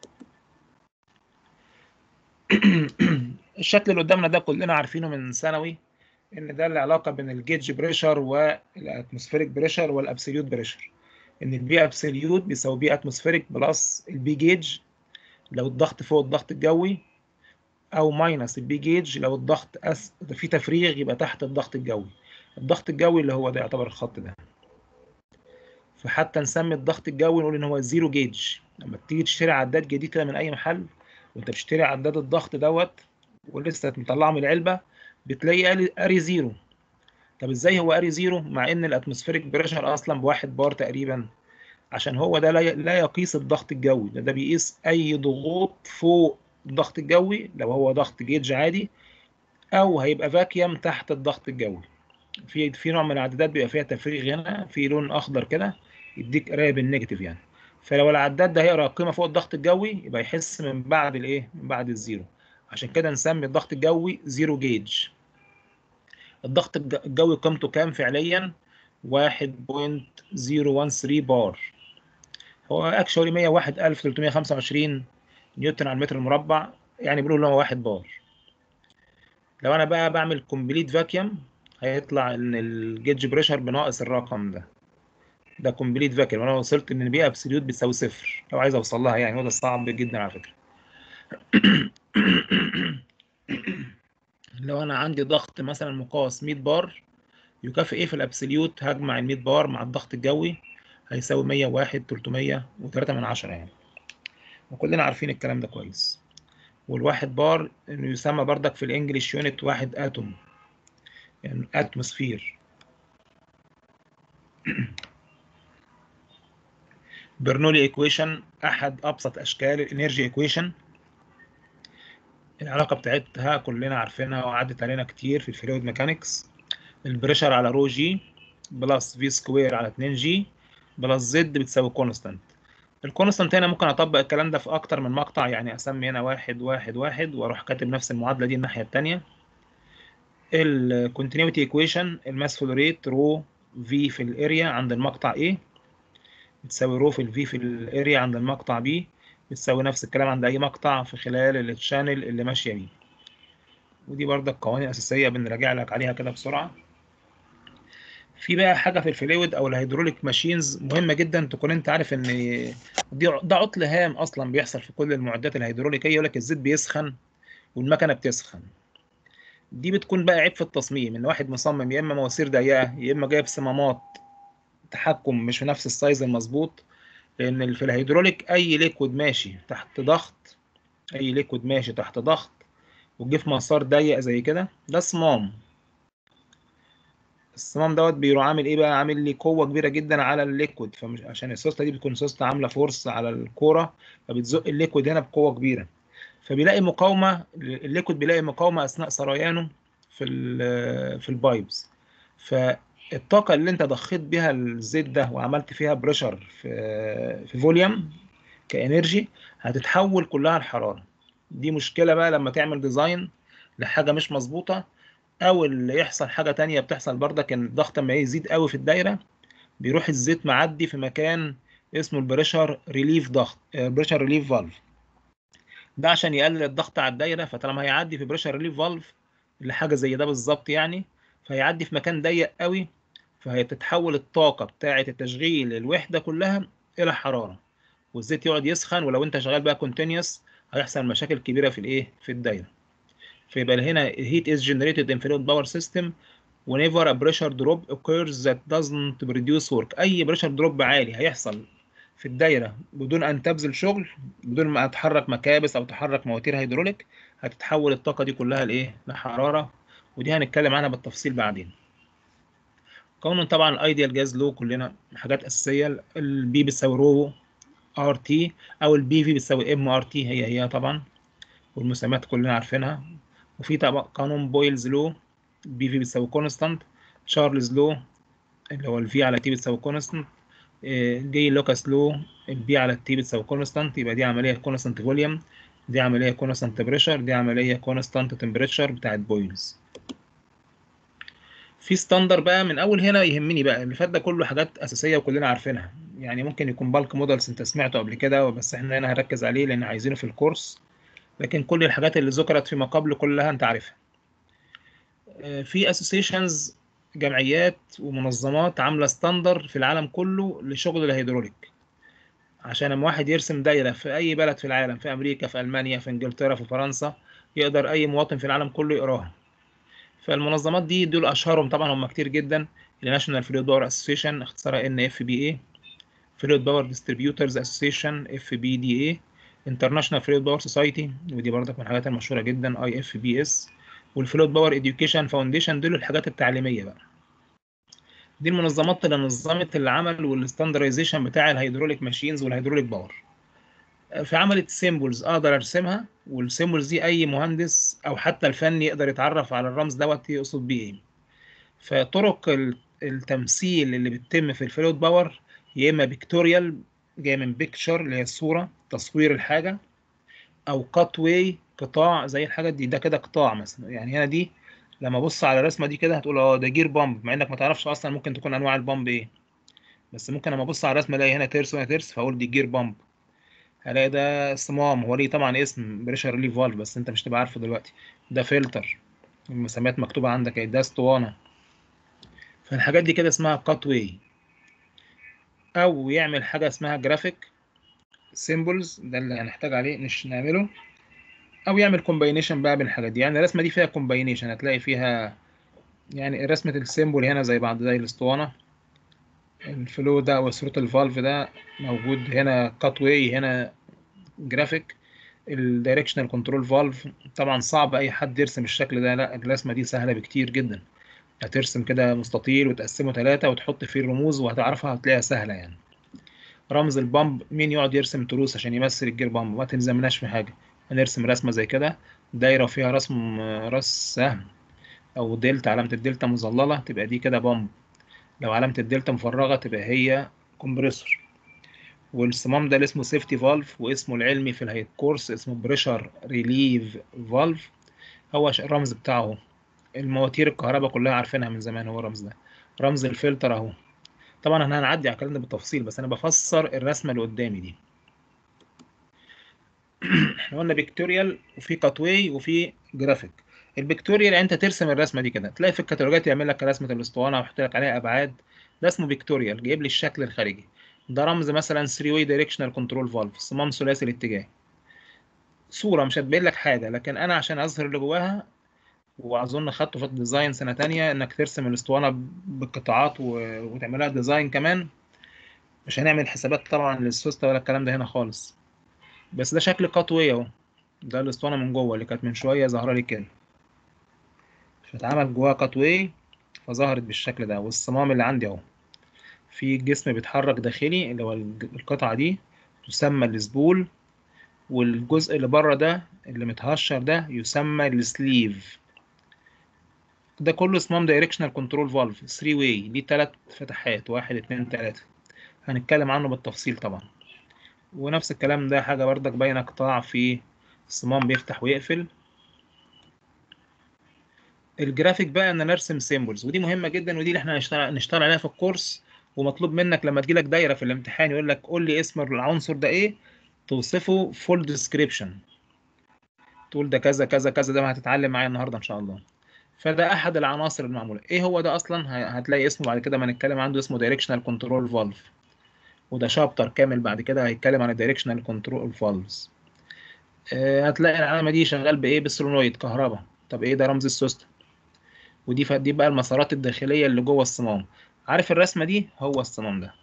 الشكل اللي قدامنا ده كلنا عارفينه من ثانوي ان ده العلاقه بين الجيج بريشر والاتموسفيريك بريشر والابسوليوت بريشر ان البي ابسوليوت بيساوي بي اتموسفيريك بلس البي جيج لو الضغط فوق الضغط الجوي او ماينس البي جيج لو الضغط أس... في تفريغ يبقى تحت الضغط الجوي الضغط الجوي اللي هو ده يعتبر الخط ده فحتى نسمي الضغط الجوي نقول ان هو زيرو جيج لما تيجي تشتري عداد جديد كده من اي محل وانت بتشتري عداد الضغط دوت ولسه مطلعه من العلبه بتلاقي اري اري زيرو طب ازاي هو اري زيرو مع ان الاتموسفيريك بريشر اصلا بواحد بار تقريبا عشان هو ده لا لا يقيس الضغط الجوي ده, ده بيقيس اي ضغوط فوق الضغط الجوي لو هو ضغط جيج عادي او هيبقى فاكيوم تحت الضغط الجوي في في نوع من العدادات بيبقى فيها تفريغ هنا في لون اخضر كده يديك قرايه بالنيجاتيف يعني فلو العداد ده هيقرا قيمه فوق الضغط الجوي يبقى يحس من بعد الايه من بعد الزيرو عشان كده نسمي الضغط الجوي زيرو جيج الضغط الجوي قيمته كام فعليا 1.013 بار هو اكشولي 101325 نيوتن على المتر المربع يعني بيقولوا له 1 بار لو انا بقى بعمل كومبليت فاكيوم هيطلع ان الجيج بريشر بناقص الرقم ده ده كومبليت فاكيوم انا وصلت ان البي ابسوليوت بتساوي صفر لو عايز اوصل لها يعني وده صعب جدا على فكره لو انا عندي ضغط مثلا مقاس 100 بار يكافئ ايه في الابسوليوت هجمع ال 100 بار مع الضغط الجوي هيساوي 101 303 من 10 يعني وكلنا عارفين الكلام ده كويس والواحد بار انه يسمى بردك في الانجليش يونت واحد اتوم يعني اتموسفير برنولي ايكويشن احد ابسط اشكال الانرجي ايكويشن العلاقه بتاعتها كلنا عارفينها وعدت علينا كتير في الفلويد ميكانكس البريشر على رو جي بلس في سكوير على 2 جي بلس زد بتساوي كونستانت الكونستانت هنا ممكن اطبق الكلام ده في اكتر من مقطع يعني اسمي هنا واحد واحد واحد واروح كاتب نفس المعادله دي الناحيه الثانيه الكونتينيوتي ايكويشن الماس فلو ريت رو في في الاريا عند المقطع A بتساوي رو في الفي في الاريا عند المقطع B بتساوي نفس الكلام عند اي مقطع في خلال الشانل اللي ماشيه بيه ودي برضك قوانين اساسيه بنراجع لك عليها كده بسرعه في بقى حاجه في الفلويد او الهيدروليك ماشينز مهمه جدا تكون انت عارف ان دي ده عطل هام اصلا بيحصل في كل المعدات الهيدروليكيه يقول لك الزيت بيسخن والمكنه بتسخن دي بتكون بقى عيب في التصميم ان واحد مصمم يا اما مواسير ضيقه يا اما جايب صمامات تحكم مش في نفس السايز المظبوط لان في الهيدروليك اي ليكويد ماشي تحت ضغط اي ليكويد ماشي تحت ضغط وجه في مسار ضيق زي كده ده صمام الصمام دوت بيروح عامل ايه بقى عامل لي قوه كبيره جدا على الليكويد فمش عشان السوسته دي بتكون سوسته عامله فورس على الكوره فبتزق الليكويد هنا بقوه كبيره فبيلاقي مقاومه الليكويد بيلاقي مقاومه اثناء سريانه في في البايبس فالطاقه اللي انت ضخيت بيها الزيت ده وعملت فيها بريشر في في فوليوم كانرجي هتتحول كلها لحراره دي مشكله بقى لما تعمل ديزاين لحاجه مش مظبوطه او اللي يحصل حاجه تانية بتحصل بردك ان الضغط لما يزيد قوي في الدايره بيروح الزيت معدي في مكان اسمه البريشر ريليف ضغط بريشر ريليف فالف ده عشان يقلل الضغط على الدايره فطالما هيعدي في بريشر ريليف فالف اللي حاجه زي ده بالظبط يعني فهيعدي في مكان ضيق قوي فهتتحول الطاقه بتاعه التشغيل الوحده كلها الى حراره والزيت يقعد يسخن ولو انت شغال بقى كونتينيوس هيحصل مشاكل كبيره في الايه في الدايره فيبقى هنا heat is generated in fluid power system whenever a pressure drop occurs that doesn't produce work اي بريشر دروب عالي هيحصل في الدايره بدون ان تبذل شغل بدون ما تحرك مكابس او تحرك مواتير هيدروليك هتتحول الطاقه دي كلها لايه لحراره ودي هنتكلم عنها بالتفصيل بعدين قانون طبعا الايديال جاز لو كلنا حاجات اساسيه البي بتساوي رو ار تي او البي في بتساوي ام ار تي هي هي طبعا والمسميات كلنا عارفينها وفي طبعا قانون بويلز لو بي في بتساوي كونستانت تشارلز لو اللي هو الفي على تي بتساوي كونستانت جي لوكاس لو البي على التي بتساوي كونستانت يبقى دي عمليه كونستانت فوليوم دي عمليه كونستانت بريشر دي عمليه كونستانت تمبريتشر بتاعت بويلز في ستاندر بقى من اول هنا يهمني بقى اللي فات ده كله حاجات اساسيه وكلنا عارفينها يعني ممكن يكون بالك مودلز انت سمعته قبل كده بس احنا هنا هنركز عليه لان عايزينه في الكورس لكن كل الحاجات اللي ذكرت فيما قبل كلها انت عارفها في اسوسيشنز جمعيات ومنظمات عامله ستاندر في العالم كله لشغل الهيدروليك عشان لما واحد يرسم دايره في اي بلد في العالم في امريكا في المانيا في انجلترا في فرنسا يقدر اي مواطن في العالم كله يقراها فالمنظمات دي دول اشهرهم طبعا هم كتير جدا الناشونال فلويد باور اسوسيشن اختصارها ان اف بي اي فلويد باور ديستريبيوترز اسوسيشن اف بي دي اي انترناشونال فلويد باور سوسايتي ودي برضك من الحاجات المشهوره جدا اي اف بي اس والفلويد باور اديوكيشن فاونديشن دول الحاجات التعليميه بقى دي المنظمات اللي نظمت العمل والستاندرايزيشن بتاع الهيدروليك ماشينز والهيدروليك باور في عملت سيمبلز اقدر ارسمها والسيمبلز دي اي مهندس او حتى الفني يقدر يتعرف على الرمز دوت يقصد بيه ايه فطرق التمثيل اللي بتتم في الفلويد باور يا اما بيكتوريال جاي من بيكتشر اللي هي الصوره تصوير الحاجه او كات واي قطاع زي الحاجات دي ده كده قطاع مثلا يعني هنا دي لما ابص على الرسمه دي كده هتقول اه ده جير بامب مع انك ما تعرفش اصلا ممكن تكون انواع البامب ايه بس ممكن لما ابص على الرسمه الاقي هنا ترس وهنا ترس فاقول دي جير بامب هلاقي ده صمام هو ليه طبعا اسم بريشر ريليف فالف بس انت مش تبقى عارفه دلوقتي ده فلتر المسميات مكتوبه عندك اهي ده اسطوانه فالحاجات دي كده اسمها كات واي او يعمل حاجه اسمها جرافيك سيمبلز ده اللي هنحتاج عليه مش نعمله او يعمل كومباينيشن بقى بالحاجات دي يعني الرسمه دي فيها كومباينيشن هتلاقي فيها يعني رسمه السيمبل هنا زي بعض زي الاسطوانه الفلو ده او صوره الفالف ده موجود هنا كات واي هنا جرافيك الدايركشنال كنترول فالف طبعا صعب اي حد يرسم الشكل ده لا الرسمه دي سهله بكتير جدا هترسم كده مستطيل وتقسمه ثلاثة وتحط فيه الرموز وهتعرفها هتلاقيها سهلة يعني رمز البامب مين يقعد يرسم تروس عشان يمثل الجير بامب ما تلزمناش في حاجة هنرسم رسمة زي كده دايرة فيها رسم راس سهم أو دلتا علامة الدلتا مظللة تبقى دي كده بامب لو علامة الدلتا مفرغة تبقى هي كومبريسور والصمام ده اللي اسمه سيفتي فالف واسمه العلمي في الهيد كورس اسمه بريشر ريليف فالف هو الرمز بتاعه اهو المواتير الكهرباء كلها عارفينها من زمان هو الرمز ده رمز الفلتر اهو طبعا احنا هنعدي على الكلام ده بالتفصيل بس انا بفسر الرسمه اللي قدامي دي احنا قلنا بيكتوريال وفي كاتواي وفي جرافيك البيكتوريال يعني انت ترسم الرسمه دي كده تلاقي في الكتالوجات يعمل لك رسمه الاسطوانه ويحط لك عليها ابعاد ده اسمه بيكتوريال جايب لي الشكل الخارجي ده رمز مثلا 3 واي دايركشنال كنترول فالف صمام ثلاثي الاتجاه صوره مش هتبين لك حاجه لكن انا عشان اظهر اللي جواها واظن خدته في الديزاين سنه تانية انك ترسم الاسطوانه بالقطاعات و... وتعملها ديزاين كمان مش هنعمل حسابات طبعا للسوسته ولا الكلام ده هنا خالص بس ده شكل قطوي اهو ده الاسطوانه من جوه اللي كانت من شويه ظاهره لي كده فاتعمل جواها قطوي فظهرت بالشكل ده والصمام اللي عندي اهو في جسم بيتحرك داخلي اللي هو القطعه دي تسمى السبول والجزء اللي بره ده اللي متهشر ده يسمى السليف ده كله صمام دايركشنال كنترول فالف 3 واي ليه تلات فتحات واحد اتنين تلاتة هنتكلم عنه بالتفصيل طبعا ونفس الكلام ده حاجة بردك باينة قطاع في الصمام بيفتح ويقفل الجرافيك بقى ان انا ارسم سيمبلز ودي مهمة جدا ودي اللي احنا هنشتغل نشتغل عليها في الكورس ومطلوب منك لما تجيلك دايرة في الامتحان يقول لك قول لي اسم العنصر ده ايه توصفه فول ديسكريبشن تقول ده كذا كذا كذا ده ما هتتعلم معايا النهارده ان شاء الله فده احد العناصر المعموله ايه هو ده اصلا هتلاقي اسمه بعد كده ما نتكلم عنه اسمه دايركشنال كنترول فالف وده شابتر كامل بعد كده هيتكلم عن الدايركشنال كنترول فالفز هتلاقي العلامه دي شغال بايه بالسولونويد كهرباء طب ايه ده رمز السوست ودي دي بقى المسارات الداخليه اللي جوه الصمام عارف الرسمه دي هو الصمام ده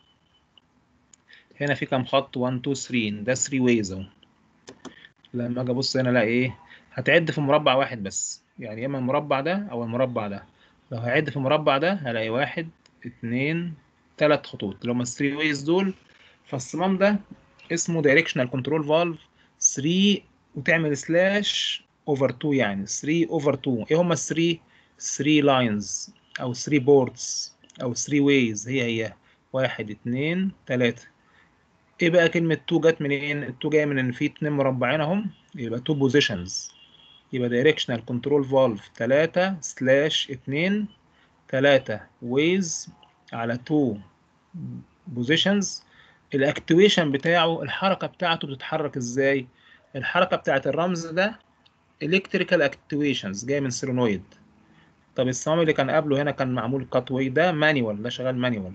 هنا في كام خط 1 2 3 ده 3 ويز اهو لما اجي ابص هنا الاقي ايه هتعد في مربع واحد بس يعني يا اما المربع ده او المربع ده لو هعد في المربع ده هلاقي واحد اتنين تلات خطوط اللي هما الثري ويز دول فالصمام ده اسمه دايركشنال كنترول فالف 3 وتعمل سلاش اوفر 2 يعني 3 اوفر 2 ايه هما ال 3 3 لاينز او 3 بوردز او 3 ويز هي هي واحد اتنين تلاتة ايه بقى كلمة 2 جت منين؟ ال 2 جاية من ان في اتنين مربعين اهم يبقى 2 بوزيشنز يبقى دايركشنال كنترول فالف 3 سلاش 2 3 ويز على 2 بوزيشنز الاكتويشن بتاعه الحركة بتاعته بتتحرك ازاي؟ الحركة بتاعت الرمز ده الكتريكال اكتويشنز جاي من سيرونويد طب الصمام اللي كان قبله هنا كان معمول كات واي ده مانيوال ده شغال مانيوال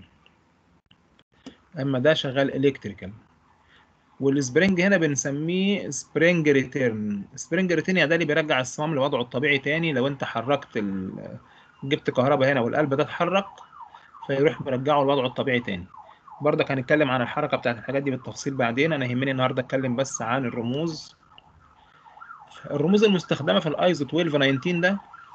اما ده شغال الكتريكال والسبرينج هنا بنسميه سبرينج ريتيرن سبرينج ريتيرن يعني ده اللي بيرجع الصمام لوضعه الطبيعي تاني لو انت حركت ال... جبت كهرباء هنا والقلب ده اتحرك فيروح مرجعه لوضعه الطبيعي تاني برضك هنتكلم عن الحركه بتاعت الحاجات دي بالتفصيل بعدين انا يهمني النهارده اتكلم بس عن الرموز الرموز المستخدمه في الايزو 1219 ده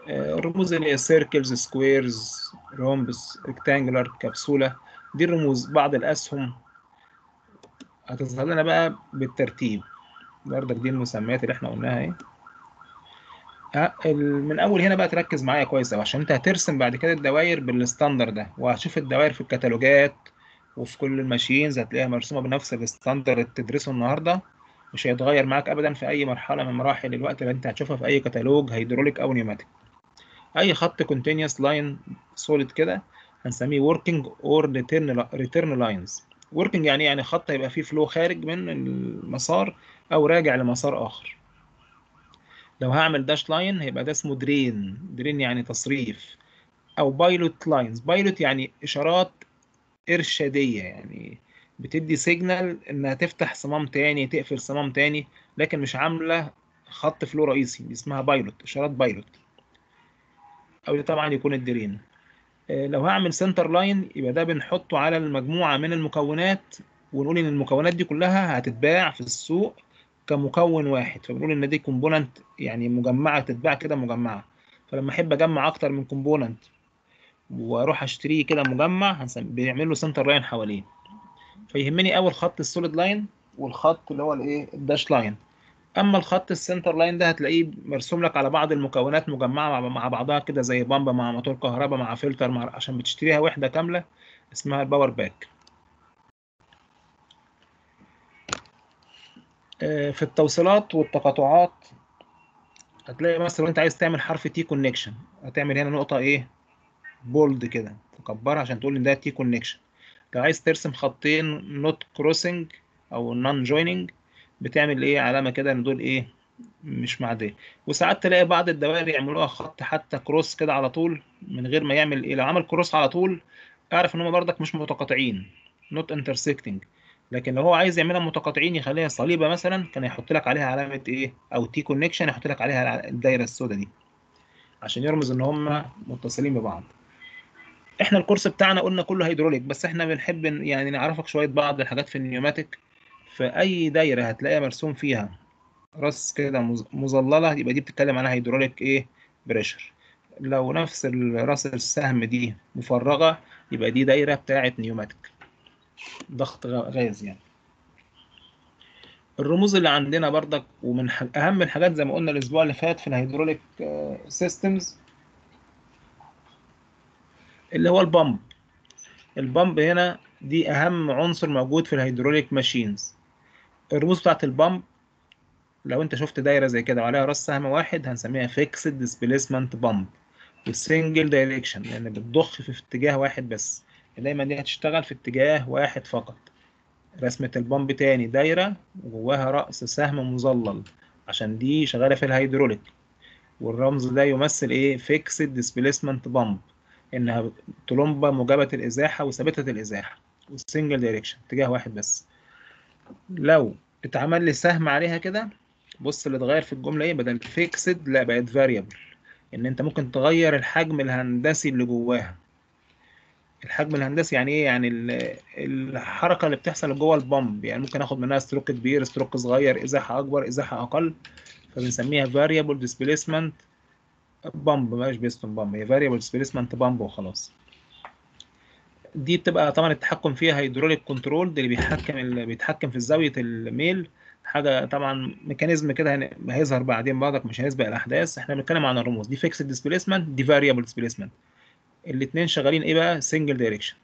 آه، الرموز اللي هي سيركلز سكويرز رومبس ريكتانجلر كبسوله دي الرموز بعض الاسهم هتظهر لنا بقى بالترتيب بردك دي المسميات اللي احنا قلناها ايه ها، ال- من اول هنا بقى تركز معايا كويس قوي عشان انت هترسم بعد كده الدوائر بالستاندر ده وهتشوف الدوائر في الكتالوجات وفي كل الماشينز هتلاقيها مرسومه بنفس الستاندر اللي بتدرسه النهارده مش هيتغير معاك ابدا في اي مرحله من مراحل الوقت اللي انت هتشوفها في اي كتالوج هيدروليك او نيوماتيك اي خط كونتينوس لاين سوليد كده هنسميه working or return return lines working يعني يعني خط هيبقى فيه فلو خارج من المسار او راجع لمسار اخر لو هعمل داش لاين هيبقى ده اسمه درين درين يعني تصريف او بايلوت لاينز بايلوت يعني اشارات ارشاديه يعني بتدي سيجنال انها تفتح صمام تاني تقفل صمام تاني لكن مش عامله خط فلو رئيسي دي اسمها بايلوت اشارات بايلوت او ده طبعا يكون الدرين آه، لو هعمل سنتر لاين يبقى ده بنحطه على المجموعه من المكونات ونقول ان المكونات دي كلها هتتباع في السوق كمكون واحد فبنقول ان دي كومبوننت يعني مجمعه تتباع كده مجمعه فلما احب اجمع اكتر من كومبوننت واروح اشتريه كده مجمع هنسمي بيعمل له سنتر لاين حواليه فيهمني اول خط السوليد لاين والخط اللي هو الايه الداش لاين اما الخط السنتر لاين ده هتلاقيه مرسوم لك على بعض المكونات مجمعه مع- مع بعضها كده زي بامبا مع موتور كهرباء مع فلتر مع عشان بتشتريها وحده كامله اسمها الباور باك آه، في التوصيلات والتقاطعات هتلاقي مثلا لو انت عايز تعمل حرف تي كونكشن هتعمل هنا نقطه ايه بولد كده تكبرها عشان تقول ان ده تي كونكشن لو عايز ترسم خطين نوت كروسنج او نون جويننج بتعمل ايه علامه كده ان دول ايه مش معديه وساعات تلاقي بعض الدوائر يعملوها خط حتى كروس كده على طول من غير ما يعمل ايه لو عمل كروس على طول اعرف ان هم برضك مش متقاطعين نوت انترسكتنج لكن لو هو عايز يعملها متقاطعين يخليها صليبه مثلا كان يحط لك عليها علامه ايه او تي كونكشن يحط لك عليها الدايره السوداء دي عشان يرمز ان هم متصلين ببعض احنا الكورس بتاعنا قلنا كله هيدروليك بس احنا بنحب ن- يعني نعرفك شويه بعض الحاجات في النيوماتيك في اي دايره هتلاقيها مرسوم فيها راس كده مز- مظلله يبقى دي بتتكلم عنها هيدروليك ايه بريشر لو نفس ال- راس السهم دي مفرغه يبقى دي دايره بتاعه نيوماتيك ضغط غ- غاز يعني الرموز اللي عندنا برضك ومن ح- اهم الحاجات زي ما قلنا الاسبوع اللي فات في الهيدروليك سيستمز اللي هو البامب البامب هنا دي اهم عنصر موجود في الهيدروليك ماشينز الرموز بتاعت البامب لو انت شفت دايره زي كده وعليها راس سهم واحد هنسميها فيكسد ديسبيسمنت بامب والسنجل دايركشن لان بتضخ في اتجاه واحد بس دايما دي هتشتغل في اتجاه واحد فقط رسمة البامب تاني دايرة وجواها رأس سهم مظلل عشان دي شغالة في الهيدروليك والرمز ده يمثل ايه فيكسد ديسبيسمنت بامب انها طلمبة موجبة الازاحة وثابتة الازاحة والسنجل دايركشن اتجاه واحد بس لو اتعمل لي سهم عليها كده بص اللي اتغير في الجملة ايه بدل فيكسد لا بقت فاريبل ان انت ممكن تغير الحجم الهندسي اللي جواها الحجم الهندسي يعني ايه يعني ال- الحركه اللي بتحصل جوه البامب يعني ممكن اخد منها ستروك كبير ستروك صغير ازاحه اكبر ازاحه اقل فبنسميها variable displacement بامب مش بيستون بامب هي variable displacement بامب وخلاص دي بتبقى طبعا التحكم فيها هيدروليك كنترول ده اللي بيحكم اللي بيتحكم في زاويه الميل حاجه طبعا ميكانيزم كده هن- هيظهر بعدين بعضك مش هنسبق الاحداث احنا بنتكلم عن الرموز دي فيكسد ديسبيسمنت دي variable displacement الاثنين شغالين ايه بقى سنجل دايركشن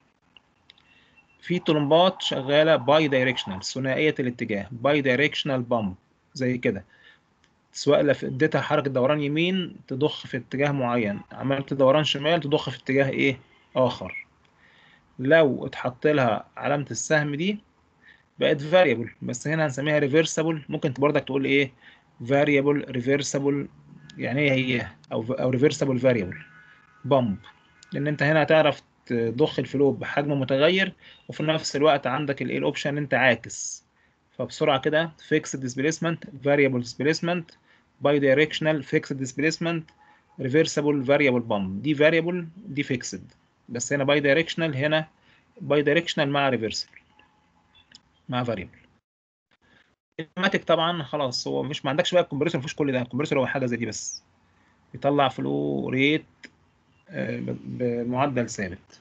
في طلمبات شغاله باي دايركشنال ثنائيه الاتجاه باي دايركشنال بامب زي كده سواء لو اديتها حركه دوران يمين تضخ في اتجاه معين عملت دوران شمال تضخ في اتجاه ايه اخر لو اتحط لها علامه السهم دي بقت فاريبل بس هنا هنسميها ريفرسبل ممكن برضك تقول ايه فاريبل ريفرسبل يعني ايه هي او او ريفرسبل فاريبل بامب لان انت هنا هتعرف تضخ الفلو بحجم متغير وفي نفس الوقت عندك الايه الاوبشن ان انت عاكس فبسرعه كده fixed displacement variable displacement bidirectional fixed displacement reversible variable bump دي variable دي fixed بس هنا bidirectional هنا bidirectional مع reversible مع variable الماتيك طبعا خلاص هو مش ما عندكش بقى الكمبريسور مفيش كل ده الكمبريسور هو حاجه زي دي بس يطلع فلو ريت آه، ب- بمعدل ثابت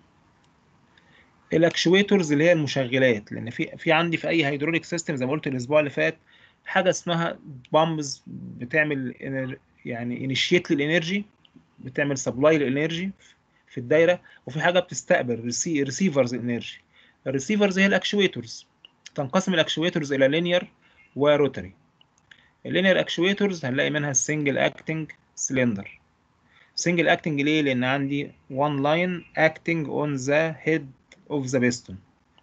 الاكشويتورز اللي هي المشغلات لان في في عندي في اي هيدروليك سيستم زي ما قلت الاسبوع اللي فات حاجه اسمها بامبز بتعمل إنر- يعني انيشيت للانرجي بتعمل سبلاي للانرجي في الدايره وفي حاجه بتستقبل ريسيفرز انرجي الريسيفرز هي الاكشويتورز تنقسم الاكشويتورز الى لينير وروتري اللينير اكشويتورز هنلاقي منها السنجل اكتنج سلندر سنجل اكتنج ليه لان عندي one line acting on the head of the piston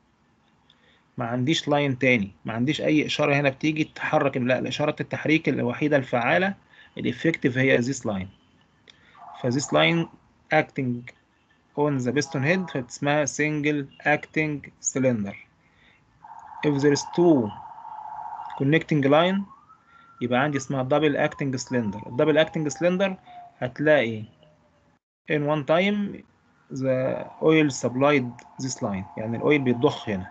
ما عنديش لاين تاني ما عنديش اي اشاره هنا بتيجي تحرك لا الاشاره التحريك الوحيده الفعاله الافكتيف هي this line ف this line acting on the piston head فاسمها single acting cylinder if there is two connecting line يبقى عندي اسمها double acting cylinder الدبل acting cylinder هتلاقي in one time the oil supplied this line يعني الاويل بيتضخ هنا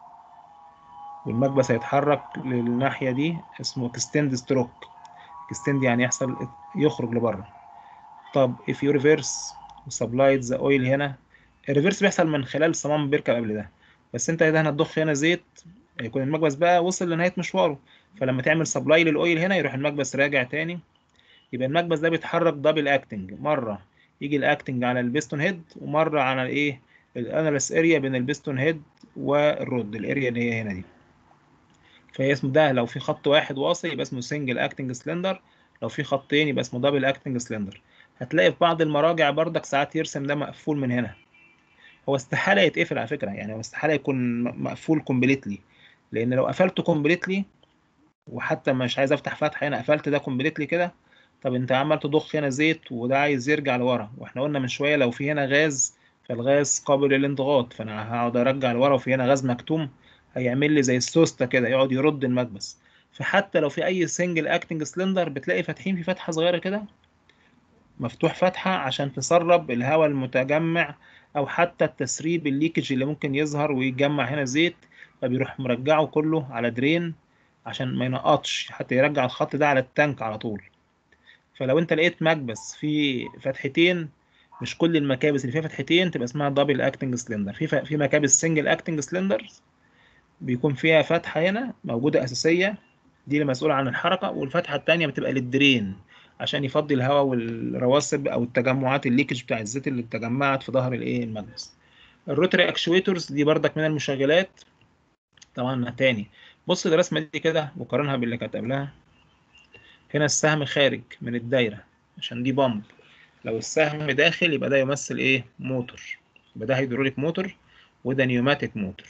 والمكبس هيتحرك للناحية دي اسمه extend stroke extend يعني يحصل يخرج لبره طب if you reverse supplied the oil هنا الريفرس بيحصل من خلال صمام بيركب قبل ده بس انت ده هتضخ هنا زيت يكون المكبس بقى وصل لنهاية مشواره فلما تعمل سبلاي للاويل هنا يروح المكبس راجع تاني يبقى المكبس ده بيتحرك دبل اكتنج مرة يجي الاكتنج على البيستون هيد ومرة على الايه الانالس اريا بين البيستون هيد والرود الاريا اللي هي هنا دي فهي اسمه ده لو في خط واحد واصل يبقى اسمه سنجل اكتنج سلندر لو في خطين يبقى اسمه دبل اكتنج سلندر هتلاقي في بعض المراجع بردك ساعات يرسم ده مقفول من هنا هو استحالة يتقفل على فكرة يعني هو استحالة يكون م- مقفول كومبليتلي لأن لو قفلته كومبليتلي وحتى مش عايز أفتح فتحة هنا قفلت ده كومبليتلي كده طب أنت عمال تضخ هنا زيت وده عايز يرجع لورا وإحنا قلنا من شوية لو في هنا غاز فالغاز قابل للانضغاط فأنا هقعد أرجع لورا وفي هنا غاز مكتوم هيعمل لي زي السوستة كده يقعد يرد المكبس فحتى لو في أي سنجل أكتنج سلندر بتلاقي فاتحين في فتحة صغيرة كده مفتوح فتحة عشان تسرب الهواء المتجمع أو حتى التسريب الليكج اللي ممكن يظهر ويتجمع هنا زيت فبيروح مرجعه كله على درين عشان ما ينقطش حتى يرجع الخط ده على التانك على طول فلو انت لقيت مكبس فيه فتحتين مش كل المكابس اللي فيها فتحتين تبقى اسمها دبل اكتنج سلندر في ف- في مكابس سنجل اكتنج سلندرز بيكون فيها فتحة هنا موجودة أساسية دي اللي مسؤولة عن الحركة والفتحة التانية بتبقى للدرين عشان يفضي الهواء والرواسب أو التجمعات الليكج بتاع الزيت اللي اتجمعت في ظهر الإيه المكبس الروتري اكشويتورز دي بردك من المشغلات طبعا تاني بص الرسمة دي كده وقارنها باللي كانت قبلها هنا السهم خارج من الدايرة عشان دي بامب لو السهم داخل يبقى ده يمثل ايه موتور يبقى ده هيدروليك موتور وده نيوماتيك موتور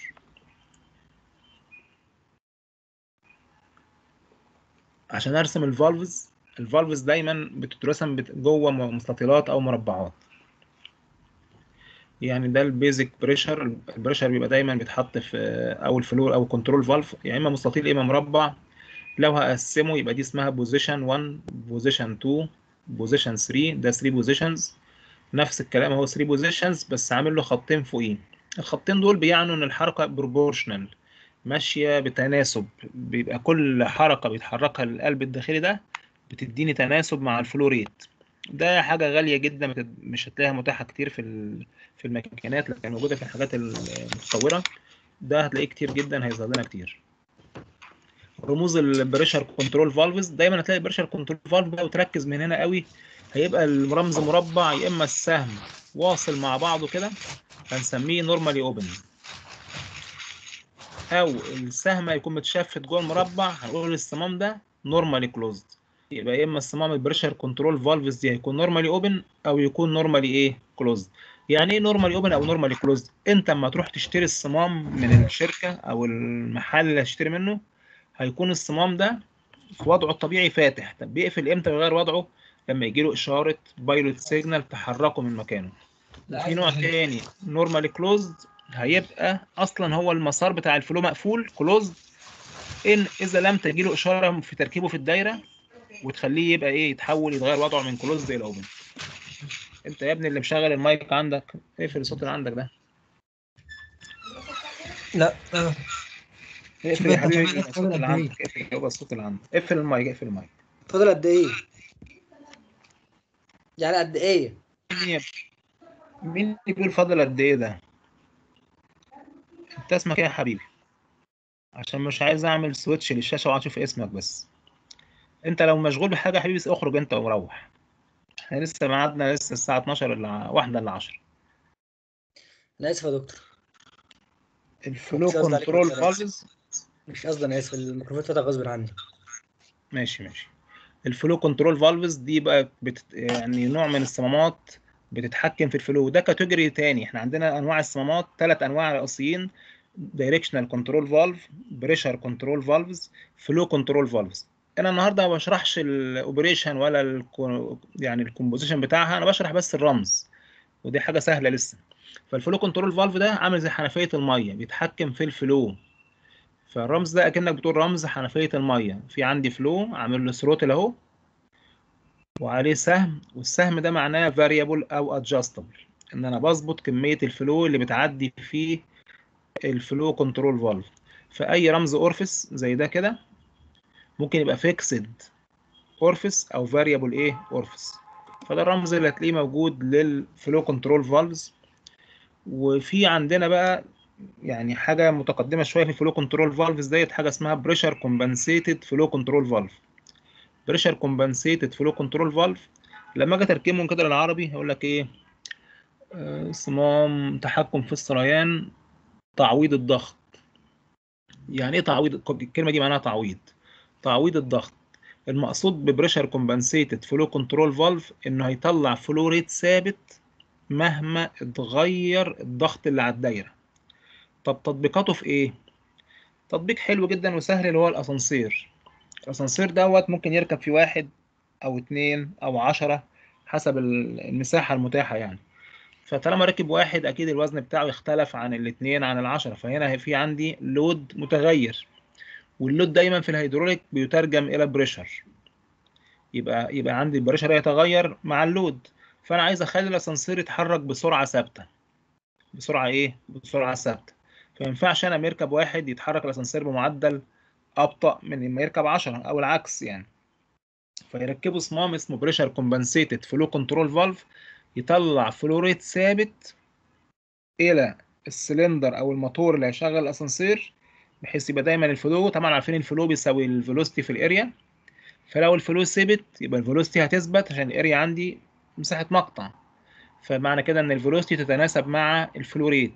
عشان ارسم الفالفز الفالفز دايما بتترسم بت- جوه م- مستطيلات او مربعات يعني ده البيزك بريشر البريشر بيبقى دايما بيتحط في او الفلور او كنترول فالف يا اما مستطيل يا اما مربع لو هقسمه يبقى دي اسمها بوزيشن 1 بوزيشن 2 بوزيشن 3 ده 3 بوزيشنز نفس الكلام هو 3 بوزيشنز بس عامل له خطين فوقيه الخطين دول بيعنوا ان الحركه بروبورشنال ماشيه بتناسب بيبقى كل حركه بيتحركها القلب الداخلي ده بتديني تناسب مع الفلو ريت ده حاجه غاليه جدا بتد- مش هتلاقيها متاحه كتير في ال- في الماكينات لكن موجوده في الحاجات المتطوره ده هتلاقيه كتير جدا هيظهر لنا كتير رموز البريشر كنترول فالفز دايما هتلاقي البريشر كنترول فالف بقى وتركز من هنا قوي هيبقى الرمز مربع يا اما السهم واصل مع بعضه كده هنسميه نورمالي اوبن او السهم هيكون متشفت جوه المربع هنقول الصمام ده نورمالي كلوزد يبقى يا اما الصمام البريشر كنترول فالفز دي هيكون نورمالي اوبن او يكون نورمالي ايه كلوزد يعني ايه نورمالي اوبن او نورمالي كلوزد انت اما تروح تشتري الصمام من الشركه او المحل اللي هتشتري منه هيكون الصمام ده في وضعه الطبيعي فاتح طب بيقفل امتى ويغير وضعه لما يجي له اشاره بايلوت سيجنال تحركه من مكانه في نوع تاني نورمالي كلوزد هيبقى اصلا هو المسار بتاع الفلو مقفول كلوزد ان اذا لم تجي له اشاره في تركيبه في الدايره وتخليه يبقى ايه يتحول يتغير وضعه من كلوزد الى اوبن انت يا ابني اللي مشغل المايك عندك اقفل الصوت اللي عندك ده لا آه. اقفل شوف يا انت حبيبي كمان الصوت فاضل اللي قد ايه عندك اقفل يبقى الصوت اللي عندك اقفل المايك اقفل المايك فاضل قد ايه يعني قد ايه مين مين بيقول فاضل قد ايه ده انت اسمك ايه يا حبيبي عشان مش عايز اعمل سويتش للشاشه واقعد اشوف اسمك بس انت لو مشغول بحاجه يا حبيبي اخرج انت وروح احنا لسه ميعادنا لسه الساعه 12 الا واحدة الا 10 انا اسف يا دكتور الفلو مش قصدي عليك كنترول بالكلام. فالفز مش قصدي انا اسف الميكروفون فتح غصب عني ماشي ماشي الفلو كنترول فالفز دي بقى بت... يعني نوع من الصمامات بتتحكم في الفلو ده كاتيجوري تاني احنا عندنا انواع الصمامات ثلاث انواع رئيسيين دايركشنال كنترول فالف بريشر كنترول فالفز فلو كنترول فالفز انا النهارده ما بشرحش الاوبريشن ولا ال يعني الكومبوزيشن بتاعها انا بشرح بس الرمز ودي حاجه سهله لسه فالفلو كنترول فالف ده عامل زي حنفيه الميه بيتحكم في الفلو فالرمز ده اكنك بتقول رمز حنفيه الميه في عندي فلو عامل له ثروتل اهو وعليه سهم والسهم ده معناه variable او adjustable ان انا بظبط كميه الفلو اللي بتعدي فيه الفلو كنترول فالف فاي رمز اورفيس زي ده كده ممكن يبقى فيكسد اورفيس او variable ايه اورفيس فده الرمز اللي هتلاقيه موجود للفلو كنترول فالفز وفي عندنا بقى يعني حاجه متقدمه شويه في الفلو كنترول فالفز ديت حاجه اسمها بريشر كومبنسيتد فلو كنترول فالف بريشر كومبنسيتد فلو كنترول فالف لما اجي اترجمهم كده للعربي هقول لك ايه آه، صمام تحكم في السريان تعويض الضغط يعني ايه تعويض الكلمه دي معناها تعويض تعويض الضغط المقصود ببريشر كومبنسيتد فلو كنترول فالف انه هيطلع فلو ريت ثابت مهما اتغير الضغط اللي على الدايره طب تطبيقاته في ايه تطبيق حلو جدا وسهل اللي هو الاسانسير الاسانسير دوت ممكن يركب فيه واحد او اتنين او عشرة حسب ال- المساحة المتاحة يعني فطالما ركب واحد اكيد الوزن بتاعه يختلف عن الاتنين عن العشرة فهنا في عندي لود متغير واللود دايما في الهيدروليك بيترجم الى بريشر يبقى يبقى عندي البريشر يتغير مع اللود فانا عايز اخلي الاسانسير يتحرك بسرعة ثابتة بسرعة ايه بسرعة ثابتة فما ينفعش انا لما يركب واحد يتحرك الاسانسير بمعدل ابطا من لما يركب 10 او العكس يعني فيركبوا صمام اسمه بريشر كومبنسيتد فلو كنترول فالف يطلع فلو ريت ثابت الى السلندر او الموتور اللي هيشغل الاسانسير بحيث يبقى دايما الفلو طبعا عارفين الفلو بيساوي الفيلوسيتي في الاريا فلو الفلو ثبت يبقى الفيلوسيتي هتثبت عشان الاريا عندي مساحه مقطع فمعنى كده ان الفيلوسيتي تتناسب مع الفلو ريت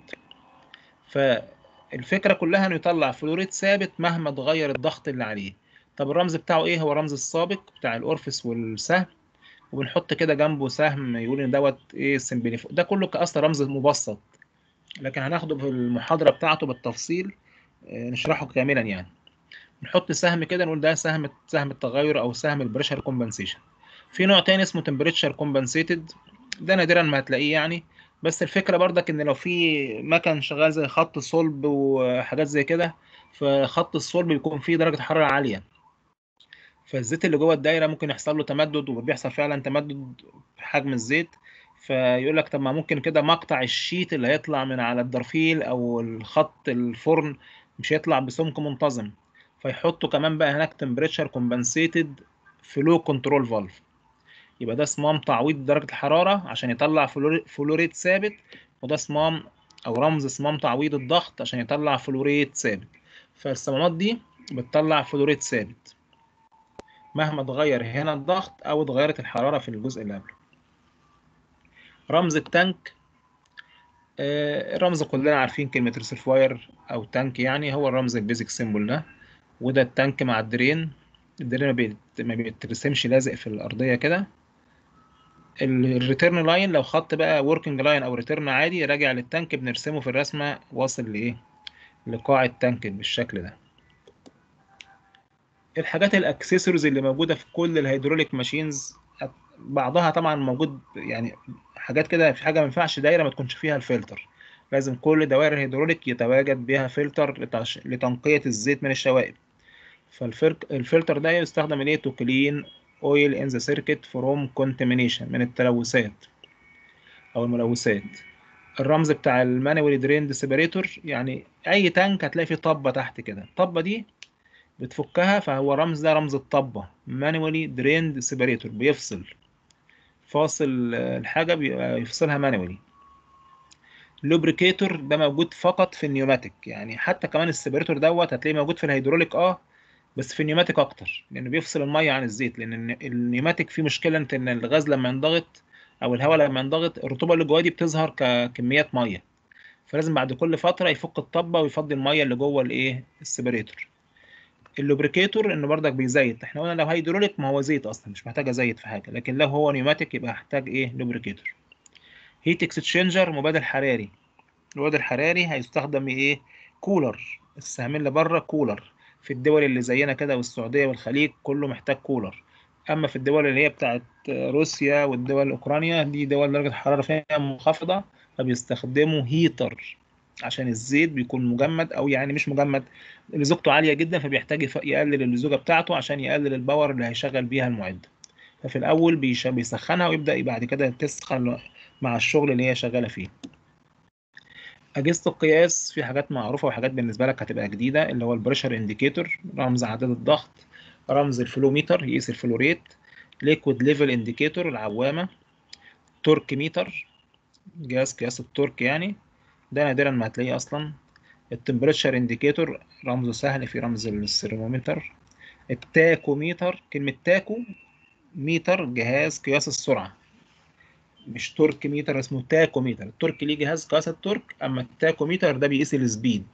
فالفكره كلها انه يطلع فلو ريت ثابت مهما اتغير الضغط اللي عليه طب الرمز بتاعه ايه هو رمز السابق بتاع الاورفس والسهم وبنحط كده جنبه سهم يقول ان دوت ايه السمبليفو ده كله كاصل رمز مبسط لكن هناخده في المحاضره بتاعته بالتفصيل آه، نشرحه كاملا يعني نحط سهم كده نقول ده سهم سهم التغير او سهم البريشر كومبنسيشن في نوع تاني اسمه تمبريتشر كومبنسيتد ده نادرا ما هتلاقيه يعني بس الفكره برضك ان لو في مكن شغال زي خط صلب وحاجات زي كده فخط الصلب بيكون فيه درجه حراره عاليه فالزيت اللي جوه الدايره ممكن يحصل له تمدد وبيحصل فعلا تمدد في حجم الزيت فيقول لك طب ما ممكن كده مقطع الشيت اللي هيطلع من على الدرفيل او الخط الفرن مش هيطلع بسمك منتظم فيحطوا كمان بقى هناك تمبريتشر كومبنسيتد فلو كنترول فالف يبقى ده صمام تعويض درجة الحرارة عشان يطلع فلوري- فلوريت ثابت وده صمام أو رمز صمام تعويض الضغط عشان يطلع فلوريت ثابت فالصمامات دي بتطلع فلوريت ثابت مهما اتغير هنا الضغط أو اتغيرت الحرارة في الجزء اللي قبله رمز التانك آه، الرمز كلنا عارفين كلمة ريسيرفواير أو تانك يعني هو الرمز البيزك سيمبل ده وده التانك مع الدرين الدرين ما بيت- ما بيترسمش لازق في الأرضية كده الريتيرن لاين لو خط بقى وركينج لاين او ريتيرن عادي راجع للتانك بنرسمه في الرسمه واصل لايه لقاع التانك بالشكل ده الحاجات الاكسسوارز اللي موجوده في كل الهيدروليك ماشينز بعضها طبعا موجود يعني حاجات كده في حاجه ما ينفعش دايره ما تكونش فيها الفلتر لازم كل دوائر الهيدروليك يتواجد بها فلتر لتش... لتنقيه الزيت من الشوائب فالفلتر ده يستخدم ليه تو كلين اويل ان ذا سيركت فروم كونتامينيشن من التلوثات او الملوثات الرمز بتاع المانوال دريند سيبريتور يعني اي تانك هتلاقي فيه طبه تحت كده الطبه دي بتفكها فهو رمز ده رمز الطبه مانوالي دريند سيبريتور بيفصل فاصل الحاجه بيبقى يفصلها مانوالي اللوبريكيتور ده موجود فقط في النيوماتيك يعني حتى كمان السبريتور دوت هتلاقيه موجود في الهيدروليك اه بس في النيوماتيك اكتر لانه بيفصل الميه عن الزيت لان النيوماتيك فيه مشكله انت ان الغاز لما ينضغط او الهواء لما ينضغط الرطوبه اللي جواه دي بتظهر ككميات ميه فلازم بعد كل فتره يفك الطبه ويفضي الميه اللي جوه الايه السبريتور اللوبريكيتور انه بردك بيزيت احنا قلنا لو هيدروليك ما هو زيت اصلا مش محتاج ازيت في حاجه لكن لو هو نيوماتيك يبقى هحتاج ايه لوبريكيتور هيت اكسشينجر مبادل حراري المبادل الحراري هيستخدم ايه كولر السهمين اللي بره كولر في الدول اللي زينا كده والسعوديه والخليج كله محتاج كولر اما في الدول اللي هي بتاعت روسيا والدول اوكرانيا دي دول درجه الحراره فيها منخفضه فبيستخدموا هيتر عشان الزيت بيكون مجمد او يعني مش مجمد لزوجته عاليه جدا فبيحتاج يقلل اللزوجه بتاعته عشان يقلل الباور اللي هيشغل بيها المعده ففي الاول بيسخنها ويبدا بعد كده تسخن مع الشغل اللي هي شغاله فيه اجهزه القياس في حاجات معروفه وحاجات بالنسبه لك هتبقى جديده اللي هو البريشر انديكيتور رمز عداد الضغط رمز الفلوميتر يقيس الفلو ريت ليكويد ليفل انديكيتور العوامه تورك ميتر جهاز قياس التورك يعني ده نادرا ما هتلاقيه اصلا التمبريتشر انديكيتور رمزه سهل في رمز الثرمومتر التاكوميتر كلمة تاكو ميتر جهاز قياس السرعة مش تورك ميتر اسمه تاكوميتر التورك ليه جهاز قياس التورك اما التاكوميتر ده بيقيس السبيد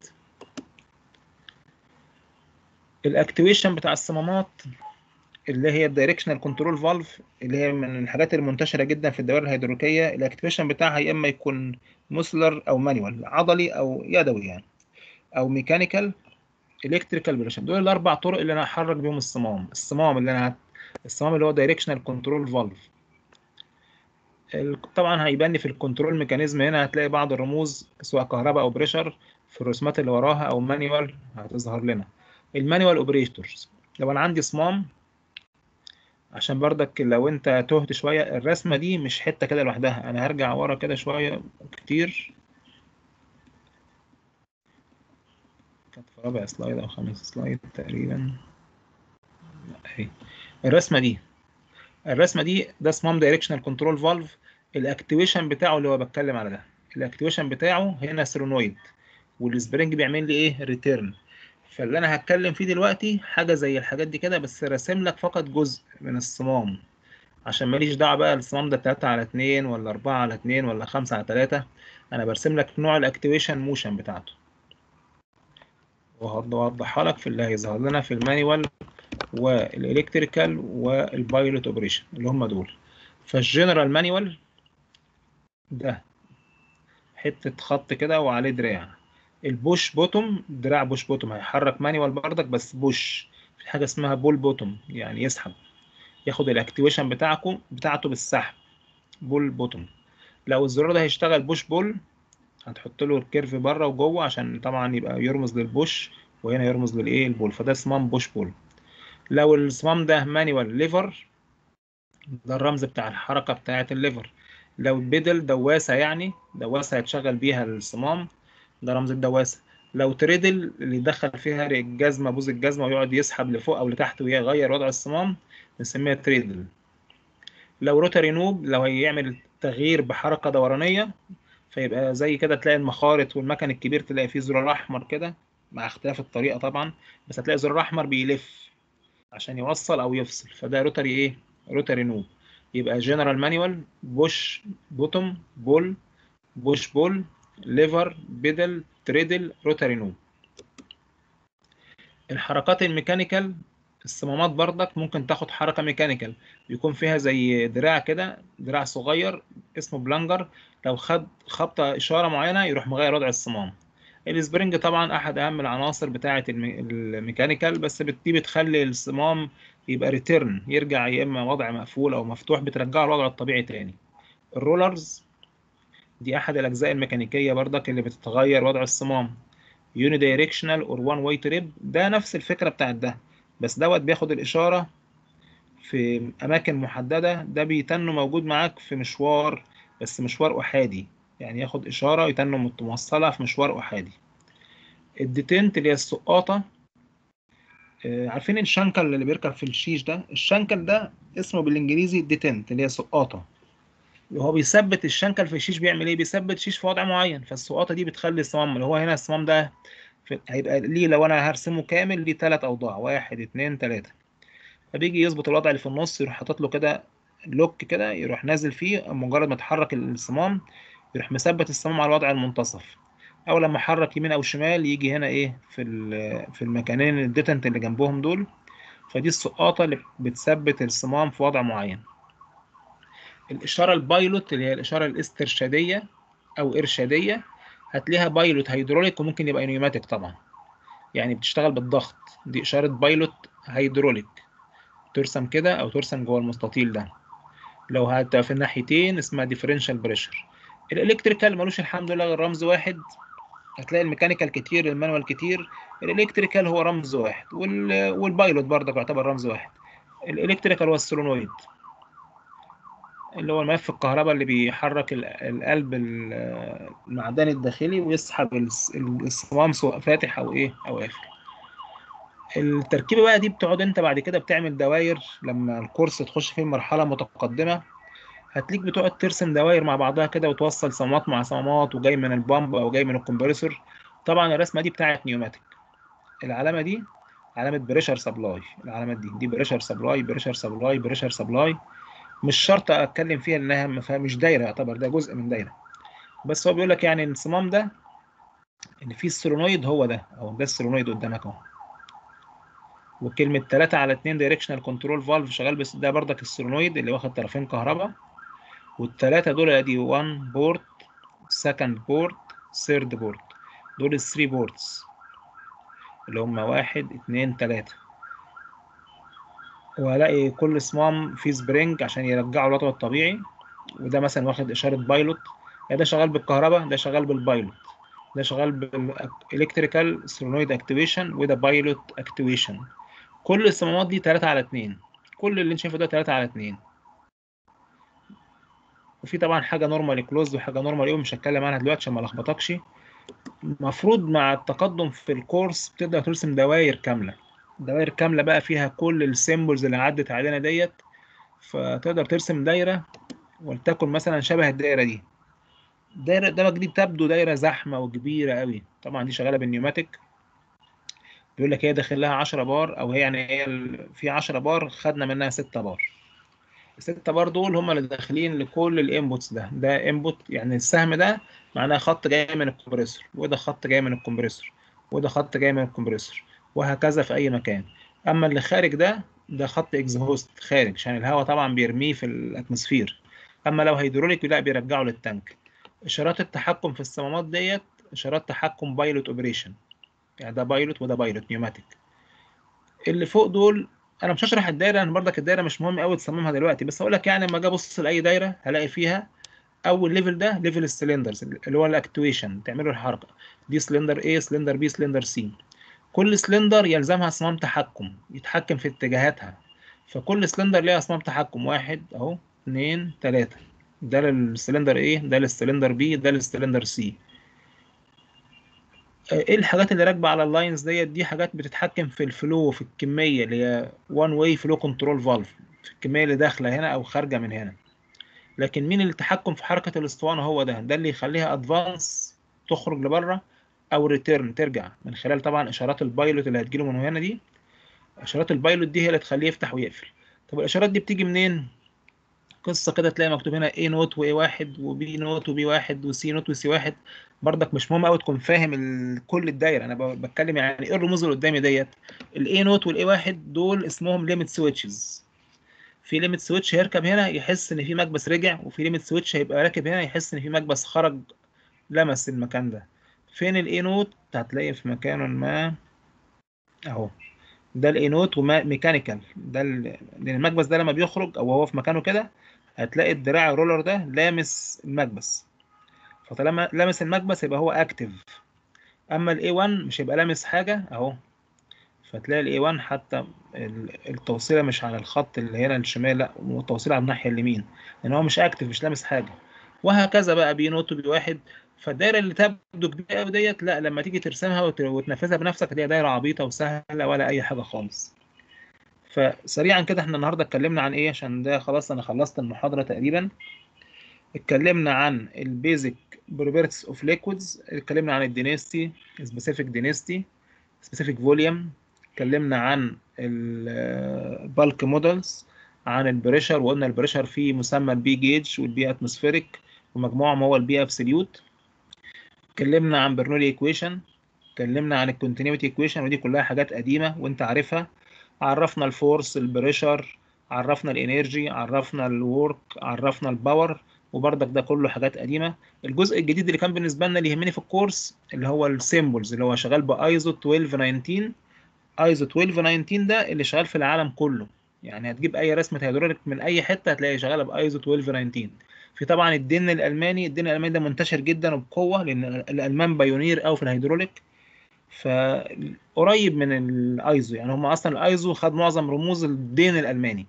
الاكتويشن بتاع الصمامات اللي هي الدايركشنال كنترول فالف اللي هي من الحاجات المنتشره جدا في الدوائر الهيدروليكيه الاكتيفيشن بتاعها يا اما يكون موسلر او مانيوال عضلي او يدوي يعني او ميكانيكال الكتريكال بريشن دول الاربع طرق اللي انا هحرك بيهم الصمام الصمام اللي انا الصمام اللي هو دايركشنال كنترول فالف طبعا هيبان في الكنترول ميكانيزم هنا هتلاقي بعض الرموز سواء كهرباء او بريشر في الرسومات اللي وراها او مانيوال هتظهر لنا المانيوال اوبريتورز لو انا عندي صمام عشان بردك لو انت تهت شوية الرسمة دي مش حتة كده لوحدها انا هرجع ورا كده شوية كتير كانت في رابع سلايد او خامس سلايد تقريبا اهي الرسمة دي الرسمة دي ده صمام دايركشنال كنترول فالف الاكتيويشن بتاعه اللي هو بتكلم على ده الاكتيويشن بتاعه هنا سيرونويد والسبرينج بيعمل لي ايه ريتيرن فاللي انا هتكلم فيه دلوقتي حاجه زي الحاجات دي كده بس راسم لك فقط جزء من الصمام عشان ماليش دعوه بقى الصمام ده 3 على 2 ولا 4 على 2 ولا 5 على 3 انا برسم لك نوع الاكتيويشن موشن بتاعته وهوضحها لك في اللي هيظهر لنا في المانيوال والالكتريكال والبايلوت اوبريشن اللي هم دول فالجنرال مانيوال ده حته خط كده وعليه دراع البوش بوتوم دراع بوش بوتوم هيحرك مانيوال بردك بس بوش في حاجه اسمها بول بوتوم يعني يسحب ياخد الاكتيويشن بتاعكم بتاعته بالسحب بول بوتوم لو الزرار ده هيشتغل بوش بول هتحط له الكيرف بره وجوه عشان طبعا يبقى يرمز للبوش وهنا يرمز للايه البول فده صمام بوش بول لو الصمام ده مانيوال ليفر ده الرمز بتاع الحركه بتاعه الليفر لو البيدل دواسه يعني دواسه هيتشغل بيها الصمام ده رمز الدواسه لو تريدل اللي يدخل فيها الجزمه بوز الجزمه ويقعد يسحب لفوق او لتحت ويغير وضع الصمام بنسميها تريدل لو روتاري نوب لو هيعمل تغيير بحركه دورانيه فيبقى زي كده تلاقي المخارط والمكن الكبير تلاقي فيه زرار احمر كده مع اختلاف الطريقه طبعا بس هتلاقي زرار احمر بيلف عشان يوصل او يفصل فده روتاري ايه روتاري نوب يبقى جنرال مانيوال بوش بوتوم بول بوش بول ليفر بيدل تريدل روتاري نوب الحركات الميكانيكال الصمامات بردك ممكن تاخد حركة ميكانيكال بيكون فيها زي دراع كده دراع صغير اسمه بلانجر لو خد خبطة إشارة معينة يروح مغير وضع الصمام السبرينج طبعا أحد أهم العناصر بتاعة الميكانيكال بس دي بتخلي الصمام يبقى ريتيرن يرجع يا إما وضع مقفول أو مفتوح بترجعه لوضعه الطبيعي تاني الرولرز دي احد الاجزاء الميكانيكيه بردك اللي بتتغير وضع الصمام يوني دايركشنال اور وان واي تريب ده نفس الفكره بتاعت ده بس دوت بياخد الاشاره في اماكن محدده ده بيتنه موجود معاك في مشوار بس مشوار احادي يعني ياخد اشاره يتنه متوصله في مشوار احادي الديتنت اللي هي السقاطه عارفين الشنكل اللي بيركب في الشيش ده الشنكل ده اسمه بالانجليزي ديتنت اللي هي سقاطه هو بيثبت الشنكل في الشيش بيعمل ايه بيثبت الشيش في وضع معين فالسقاطه دي بتخلي الصمام اللي هو هنا الصمام ده في هيبقى ليه لو انا هرسمه كامل ليه ثلاث اوضاع واحد اتنين تلاته فبيجي يظبط الوضع اللي في النص يروح حاطط له كده لوك كده يروح نازل فيه مجرد ما تحرك الصمام يروح مثبت الصمام على الوضع المنتصف او لما احرك يمين او شمال يجي هنا ايه في في المكانين الديتنت اللي جنبهم دول فدي السقاطه اللي بتثبت الصمام في وضع معين الاشاره البايلوت اللي هي الاشاره الاسترشاديه او ارشاديه هتلاقيها بايلوت هيدروليك وممكن يبقى نيوماتيك طبعا يعني بتشتغل بالضغط دي اشاره بايلوت هيدروليك ترسم كده او ترسم جوه المستطيل ده لو هتبقى في الناحيتين اسمها ديفرنشال بريشر الالكتريكال ملوش الحمد لله غير رمز واحد هتلاقي الميكانيكال كتير المانوال كتير الالكتريكال هو رمز واحد وال... والبايلوت برضك يعتبر رمز واحد الالكتريكال هو السولونويد اللي هو الملف الكهرباء اللي بيحرك القلب المعدني الداخلي ويسحب الصمام سواء فاتح او ايه او قافل التركيبه بقى دي بتقعد انت بعد كده بتعمل دواير لما الكورس تخش فيه مرحله متقدمه هتليك بتقعد ترسم دواير مع بعضها كده وتوصل صمامات مع صمامات وجاي من البامب او جاي من الكمبريسور طبعا الرسمه دي بتاعت نيوماتيك العلامه دي علامه بريشر سبلاي العلامات دي دي بريشر سبلاي بريشر سبلاي بريشر سبلاي مش شرط اتكلم فيها انها مش دايره يعتبر ده جزء من دايره بس هو بيقول لك يعني الصمام ده ان فيه السولونويد هو ده او ده السولونويد قدامك اهو وكلمة 3 على 2 دايركشنال كنترول فالف شغال بس ده بردك السولونويد اللي واخد طرفين كهرباء والتلاتة دول ادي 1 بورت سكند بورت ثيرد بورت دول الثري بورتس اللي هما واحد اتنين تلاتة وهلاقي كل صمام فيه سبرينج عشان يرجعه الوضع الطبيعي وده مثلا واخد اشارة بايلوت ده شغال بالكهرباء ده شغال بالبايلوت ده شغال بالالكتريكال سولونويد اكتيفيشن وده بايلوت اكتيفيشن كل الصمامات دي 3 على 2 كل اللي انت شايفه ده 3 على 2 وفي طبعا حاجه نورمال كلوز وحاجه نورمال ايه مش هتكلم عنها دلوقتي عشان ما لخبطكش المفروض مع التقدم في الكورس بتقدر ترسم دوائر كامله دوائر كامله بقى فيها كل السيمبلز اللي عدت علينا ديت فتقدر ترسم دايره ولتكن مثلا شبه الدايره دي دايره ده دي تبدو دايره زحمه وكبيره قوي طبعا دي شغاله بالنيوماتيك بيقول لك هي داخل لها 10 بار او هي يعني هي في 10 بار خدنا منها 6 بار الستة بار دول هم اللي داخلين لكل الانبوتس ده ده انبوت يعني السهم ده معناه خط جاي من الكمبريسور وده خط جاي من الكمبريسور وده خط جاي من الكمبريسور وهكذا في اي مكان اما اللي خارج ده ده خط اكزهوست خارج عشان الهواء طبعا بيرميه في الاتموسفير اما لو هيدروليك لا بيرجعه للتانك اشارات التحكم في الصمامات ديت اشارات تحكم بايلوت اوبريشن يعني ده بايلوت وده بايلوت نيوماتيك اللي فوق دول انا مش هشرح الدايره انا برضك الدايره مش مهم قوي تصممها دلوقتي بس اقول لك يعني لما اجي ابص لاي دايره هلاقي فيها اول ليفل ده ليفل السلندرز اللي هو الاكتويشن تعمله الحركه دي سلندر A سلندر B سلندر C كل سلندر يلزمها صمام تحكم يتحكم في اتجاهاتها فكل سلندر ليها صمام تحكم واحد اهو اتنين تلاته ده للسلندر A ده للسلندر B ده للسلندر C ايه الحاجات اللي راكبه على اللاينز ديت دي حاجات بتتحكم في الفلو في الكميه اللي هي وان واي فلو كنترول فالف في الكميه اللي داخله هنا او خارجه من هنا لكن مين اللي التحكم في حركه الاسطوانه هو ده ده اللي يخليها ادفانس تخرج لبره او ريتيرن ترجع من خلال طبعا اشارات البايلوت اللي هتجيله من هنا دي اشارات البايلوت دي هي اللي تخليه يفتح ويقفل طب الاشارات دي بتيجي منين قصه كده تلاقي مكتوب هنا A نوت و A1 و B نوت و B1 و C نوت و C1 برضك مش مهم قوي تكون فاهم كل الدايره انا بتكلم يعني ايه الرموز اللي قدامي ديت الاي نوت والاي واحد دول اسمهم ليميت سويتشز في ليميت سويتش هيركب هنا يحس ان في مكبس رجع وفي ليميت سويتش هيبقى راكب هنا يحس ان في مكبس خرج لمس المكان ده فين الاي نوت هتلاقي في مكان ما اهو ده الاي نوت وميكانيكال ده لان المكبس ده لما بيخرج او هو في مكانه كده هتلاقي الدراع الرولر ده لامس المكبس فطالما لامس المكبس يبقى هو اكتف اما الاي 1 مش هيبقى لامس حاجه اهو فتلاقي الاي 1 حتى التوصيله مش على الخط اللي هنا الشمال لا التوصيله على الناحيه اليمين لان هو مش اكتف مش لامس حاجه وهكذا بقى بي نوت وبي واحد فالدايره اللي تبدو كبيره قوي ديت لا لما تيجي ترسمها وتنفذها بنفسك هتلاقي دايره عبيطه وسهله ولا اي حاجه خالص فسريعا كده احنا النهارده اتكلمنا عن ايه عشان ده خلاص انا خلصت المحاضره تقريبا اتكلمنا عن البيزك بروبرتس اوف ليكويدز اتكلمنا عن الدينستي سبيسيفيك دينستي سبيسيفيك فوليوم اتكلمنا عن البالك مودلز عن البريشر وقلنا البريشر فيه مسمى البي جيج والبي اتموسفيريك ومجموعهم هو البي ابسوليوت اتكلمنا عن برنولي ايكويشن اتكلمنا عن الكونتينيوتي ايكويشن ودي كلها حاجات قديمه وانت عارفها عرفنا الفورس البريشر عرفنا الانرجي عرفنا الورك عرفنا الباور وبرضك ده كله حاجات قديمه الجزء الجديد اللي كان بالنسبه لنا اللي يهمني في الكورس اللي هو السيمبلز اللي هو شغال بايزو 1219 ايزو 1219 ده اللي شغال في العالم كله يعني هتجيب اي رسمه هيدروليك من اي حته هتلاقي شغاله بايزو 1219 في طبعا الدين الالماني الدين الالماني ده منتشر جدا وبقوه لان الالمان بايونير قوي في الهيدروليك فقريب من الايزو يعني هم اصلا الايزو خد معظم رموز الدين الالماني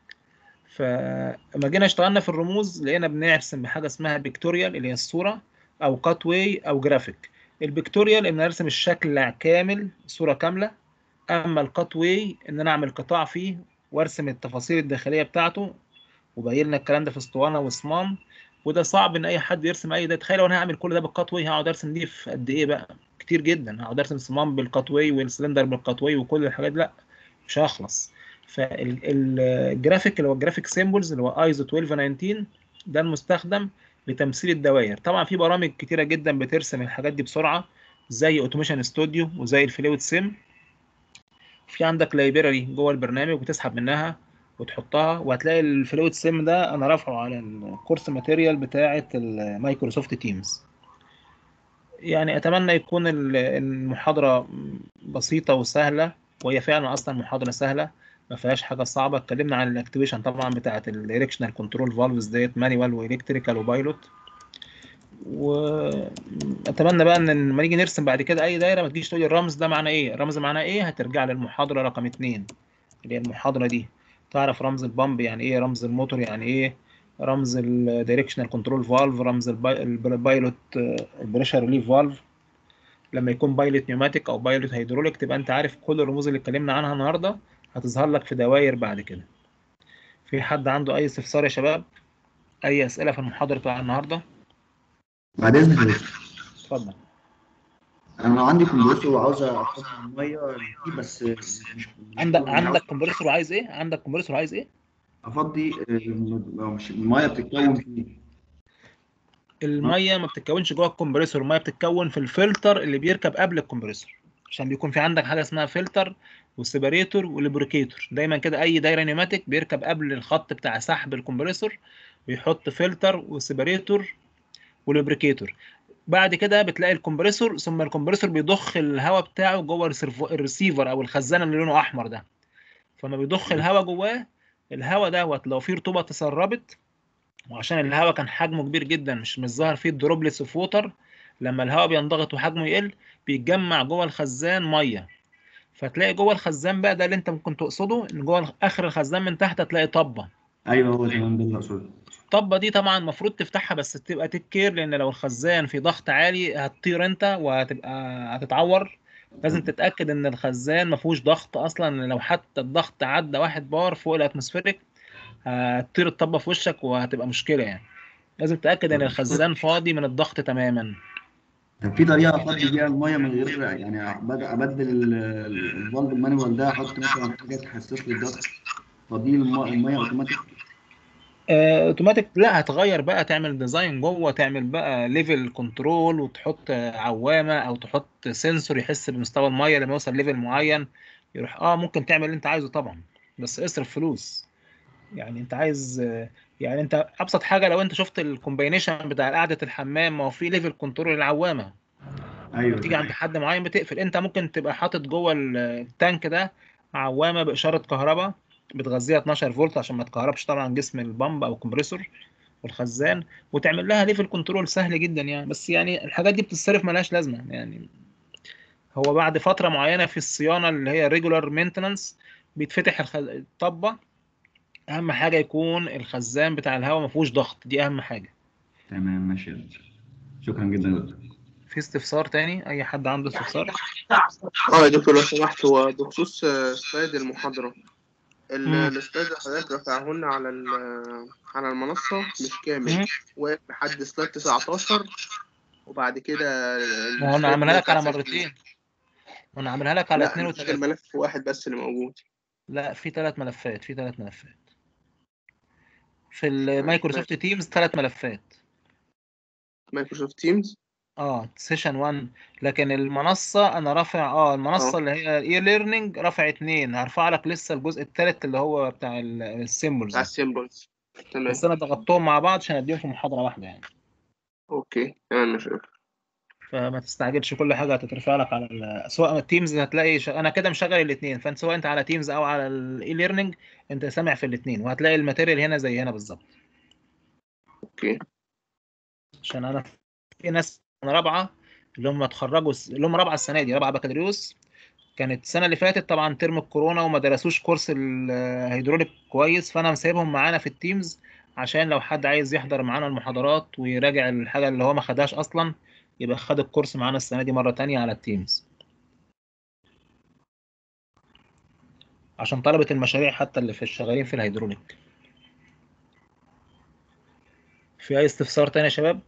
فلما جينا اشتغلنا في الرموز لقينا بنرسم بحاجه اسمها بيكتوريال اللي هي الصوره او كات واي او جرافيك البيكتوريال ان ارسم الشكل كامل صوره كامله اما الكات واي ان انا اعمل قطاع فيه وارسم التفاصيل الداخليه بتاعته وبين لنا الكلام ده في اسطوانه وصمام وده صعب ان اي حد يرسم اي ده تخيل لو انا هعمل كل ده بالكات واي هقعد ارسم دي في قد ايه بقى كتير جدا هقعد ارسم صمام بالكات واي والسلندر بالكات واي وكل الحاجات لا مش هخلص فالجرافيك اللي هو الجرافيك سيمبلز اللي هو ايزو 1219 ده المستخدم لتمثيل الدوائر طبعا في برامج كتيره جدا بترسم الحاجات دي بسرعه زي اوتوميشن ستوديو وزي الفلويد سيم في عندك لايبراري جوه البرنامج بتسحب منها وتحطها وهتلاقي الفلويد سيم ده انا رافعه على الكورس ماتيريال بتاعه المايكروسوفت تيمز يعني اتمنى يكون المحاضره بسيطه وسهله وهي فعلا اصلا محاضره سهله ما فيهاش حاجه صعبه اتكلمنا عن الاكتيفيشن طبعا بتاعه الدايركشنال كنترول فالفز ديت مانيوال والكتريكال وبايلوت واتمنى بقى ان لما نيجي نرسم بعد كده اي دايره ما تجيش تقول الرمز ده معناه ايه الرمز معناه ايه هترجع للمحاضره رقم اتنين اللي هي المحاضره دي تعرف رمز البامب يعني ايه رمز الموتور يعني ايه رمز الدايركشنال كنترول فالف رمز البايلوت البريشر ريليف فالف لما يكون بايلوت نيوماتيك او بايلوت هيدروليك تبقى انت عارف كل الرموز اللي اتكلمنا عنها النهارده هتظهر لك في دواير بعد كده في حد عنده اي استفسار يا شباب اي اسئله في المحاضره بتاع النهارده بعد اذن حضرتك اتفضل انا لو عندي كمبيوتر وعاوز افضي الميه فيه بس مش عندك مش- عندك كومبريسور وعايز ايه عندك كومبريسور وعايز ايه افضي آه، مش الميه بتتكون فيه الميه ما بتتكونش جوه الكمبريسور الميه بتتكون في الفلتر اللي بيركب قبل الكمبريسور عشان بيكون في عندك حاجه اسمها فلتر وسيبريتور وليبريكيتور دايما كده اي دايره نيوماتيك بيركب قبل الخط بتاع سحب الكمبريسور بيحط فلتر وسيبريتور وليبريكيتور بعد كده بتلاقي الكمبريسور ثم الكمبريسور بيضخ الهواء بتاعه جوه الريسيرفو- الريسيفر او الخزان اللي لونه احمر ده فما بيضخ الهواء جواه الهواء دوت لو فيه رطوبه تسربت وعشان الهواء كان حجمه كبير جدا مش مش ظاهر فيه الدروبلتس اوف ووتر لما الهواء بينضغط وحجمه يقل بيتجمع جوه الخزان ميه فتلاقي جوه الخزان بقى ده اللي انت ممكن تقصده ان جوه اخر الخزان من تحت هتلاقي طبه ايوه هو تمام ده اللي اقصده الطبه دي طبعا المفروض تفتحها بس تبقى تكير لان لو الخزان في ضغط عالي هتطير انت وهتبقى هتتعور لازم تتاكد ان الخزان ما فيهوش ضغط اصلا لو حتى الضغط عدى واحد بار فوق الاتموسفيريك هتطير الطبه في وشك وهتبقى مشكله يعني لازم تتاكد ان الخزان فاضي من الضغط تماما طب في طريقه افضي بيها الميه من غير يعني أبد- ابدل ال- ال- الفالف المانيوال ده احط مثلا حاجه تحسس لي الضغط فضي الم- الميه اوتوماتيك آه، اوتوماتيك لا هتغير بقى تعمل ديزاين جوه تعمل بقى ليفل كنترول وتحط آه، عوامه او تحط سنسور يحس بمستوى الميه لما يوصل ليفل معين يروح اه ممكن تعمل اللي انت عايزه طبعا بس اصرف فلوس يعني انت عايز آه، يعني انت ابسط حاجه لو انت شفت الكومباينيشن بتاع قعده الحمام ما هو في ليفل كنترول للعوامه ايوه بتيجي عند حد معين بتقفل انت ممكن تبقى حاطط جوه التانك ده عوامه باشاره كهرباء بتغذيها 12 فولت عشان ما تكهربش طبعا جسم البامب او الكمبريسور والخزان وتعمل لها ليفل كنترول سهل جدا يعني بس يعني الحاجات دي بتتصرف ملهاش لازمه يعني هو بعد فتره معينه في الصيانه اللي هي ريجولار مينتنانس بيتفتح الخ- الطبه اهم حاجه يكون الخزان بتاع الهواء ما فيهوش ضغط دي اهم حاجه تمام ماشي يا دكتور شكرا جدا يا دكتور في استفسار تاني اي حد عنده استفسار اه يا دكتور لو سمحت هو بخصوص آه، سلايد المحاضرة ال- مم. الاستاذ اللي حضرتك رافعه لنا على ال- على المنصة مش كامل مم. واقف لحد سلايد 19 وبعد كده ما هو انا السلايد عاملها لك على بتاعت مرتين ما انا عاملها لك على لا اتنين مفيش غير وتلاتة ملف واحد بس اللي موجود لا في ثلاث ملفات في ثلاث ملفات في المايكروسوفت تيمز ثلاث ملفات مايكروسوفت تيمز اه سيشن 1 لكن المنصة انا رافع اه المنصة آه. اللي هي اي ليرنينج رافع اتنين هرفع لك لسه الجزء الثالث اللي هو بتاع السيمبلز بتاع السيمبلز تمام بس انا ضغطتهم مع بعض عشان اديهم في محاضرة واحدة يعني اوكي تمام مش فما تستعجلش كل حاجة هتترفع لك على ال- سواء التيمز هتلاقي ش... انا كده مشغل الاثنين فانت سواء انت على تيمز او على الاي ليرنينج انت سامع في الاثنين وهتلاقي الماتيريال هنا زي هنا بالظبط اوكي عشان انا في ناس من رابعه اللي هم اتخرجوا الس- اللي هم رابعه السنه دي رابعه بكالوريوس كانت السنه اللي فاتت طبعا ترم الكورونا وما درسوش كورس الهيدروليك كويس فانا مسيبهم معانا في التيمز عشان لو حد عايز يحضر معانا المحاضرات ويراجع الحاجه اللي هو ما خدهاش اصلا يبقى خد الكورس معانا السنه دي مره تانية على التيمز عشان طلبة المشاريع حتى اللي في الشغالين في الهيدروليك في اي استفسار تاني يا شباب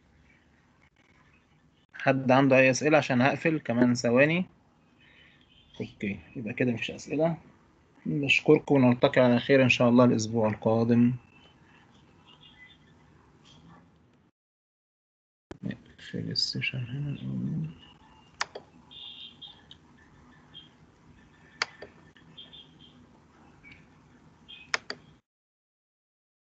حد عنده اي اسئله عشان هقفل كمان ثواني اوكي يبقى كده مفيش اسئله نشكركم ونلتقي على خير ان شاء الله الاسبوع القادم نقفل السيشن هنا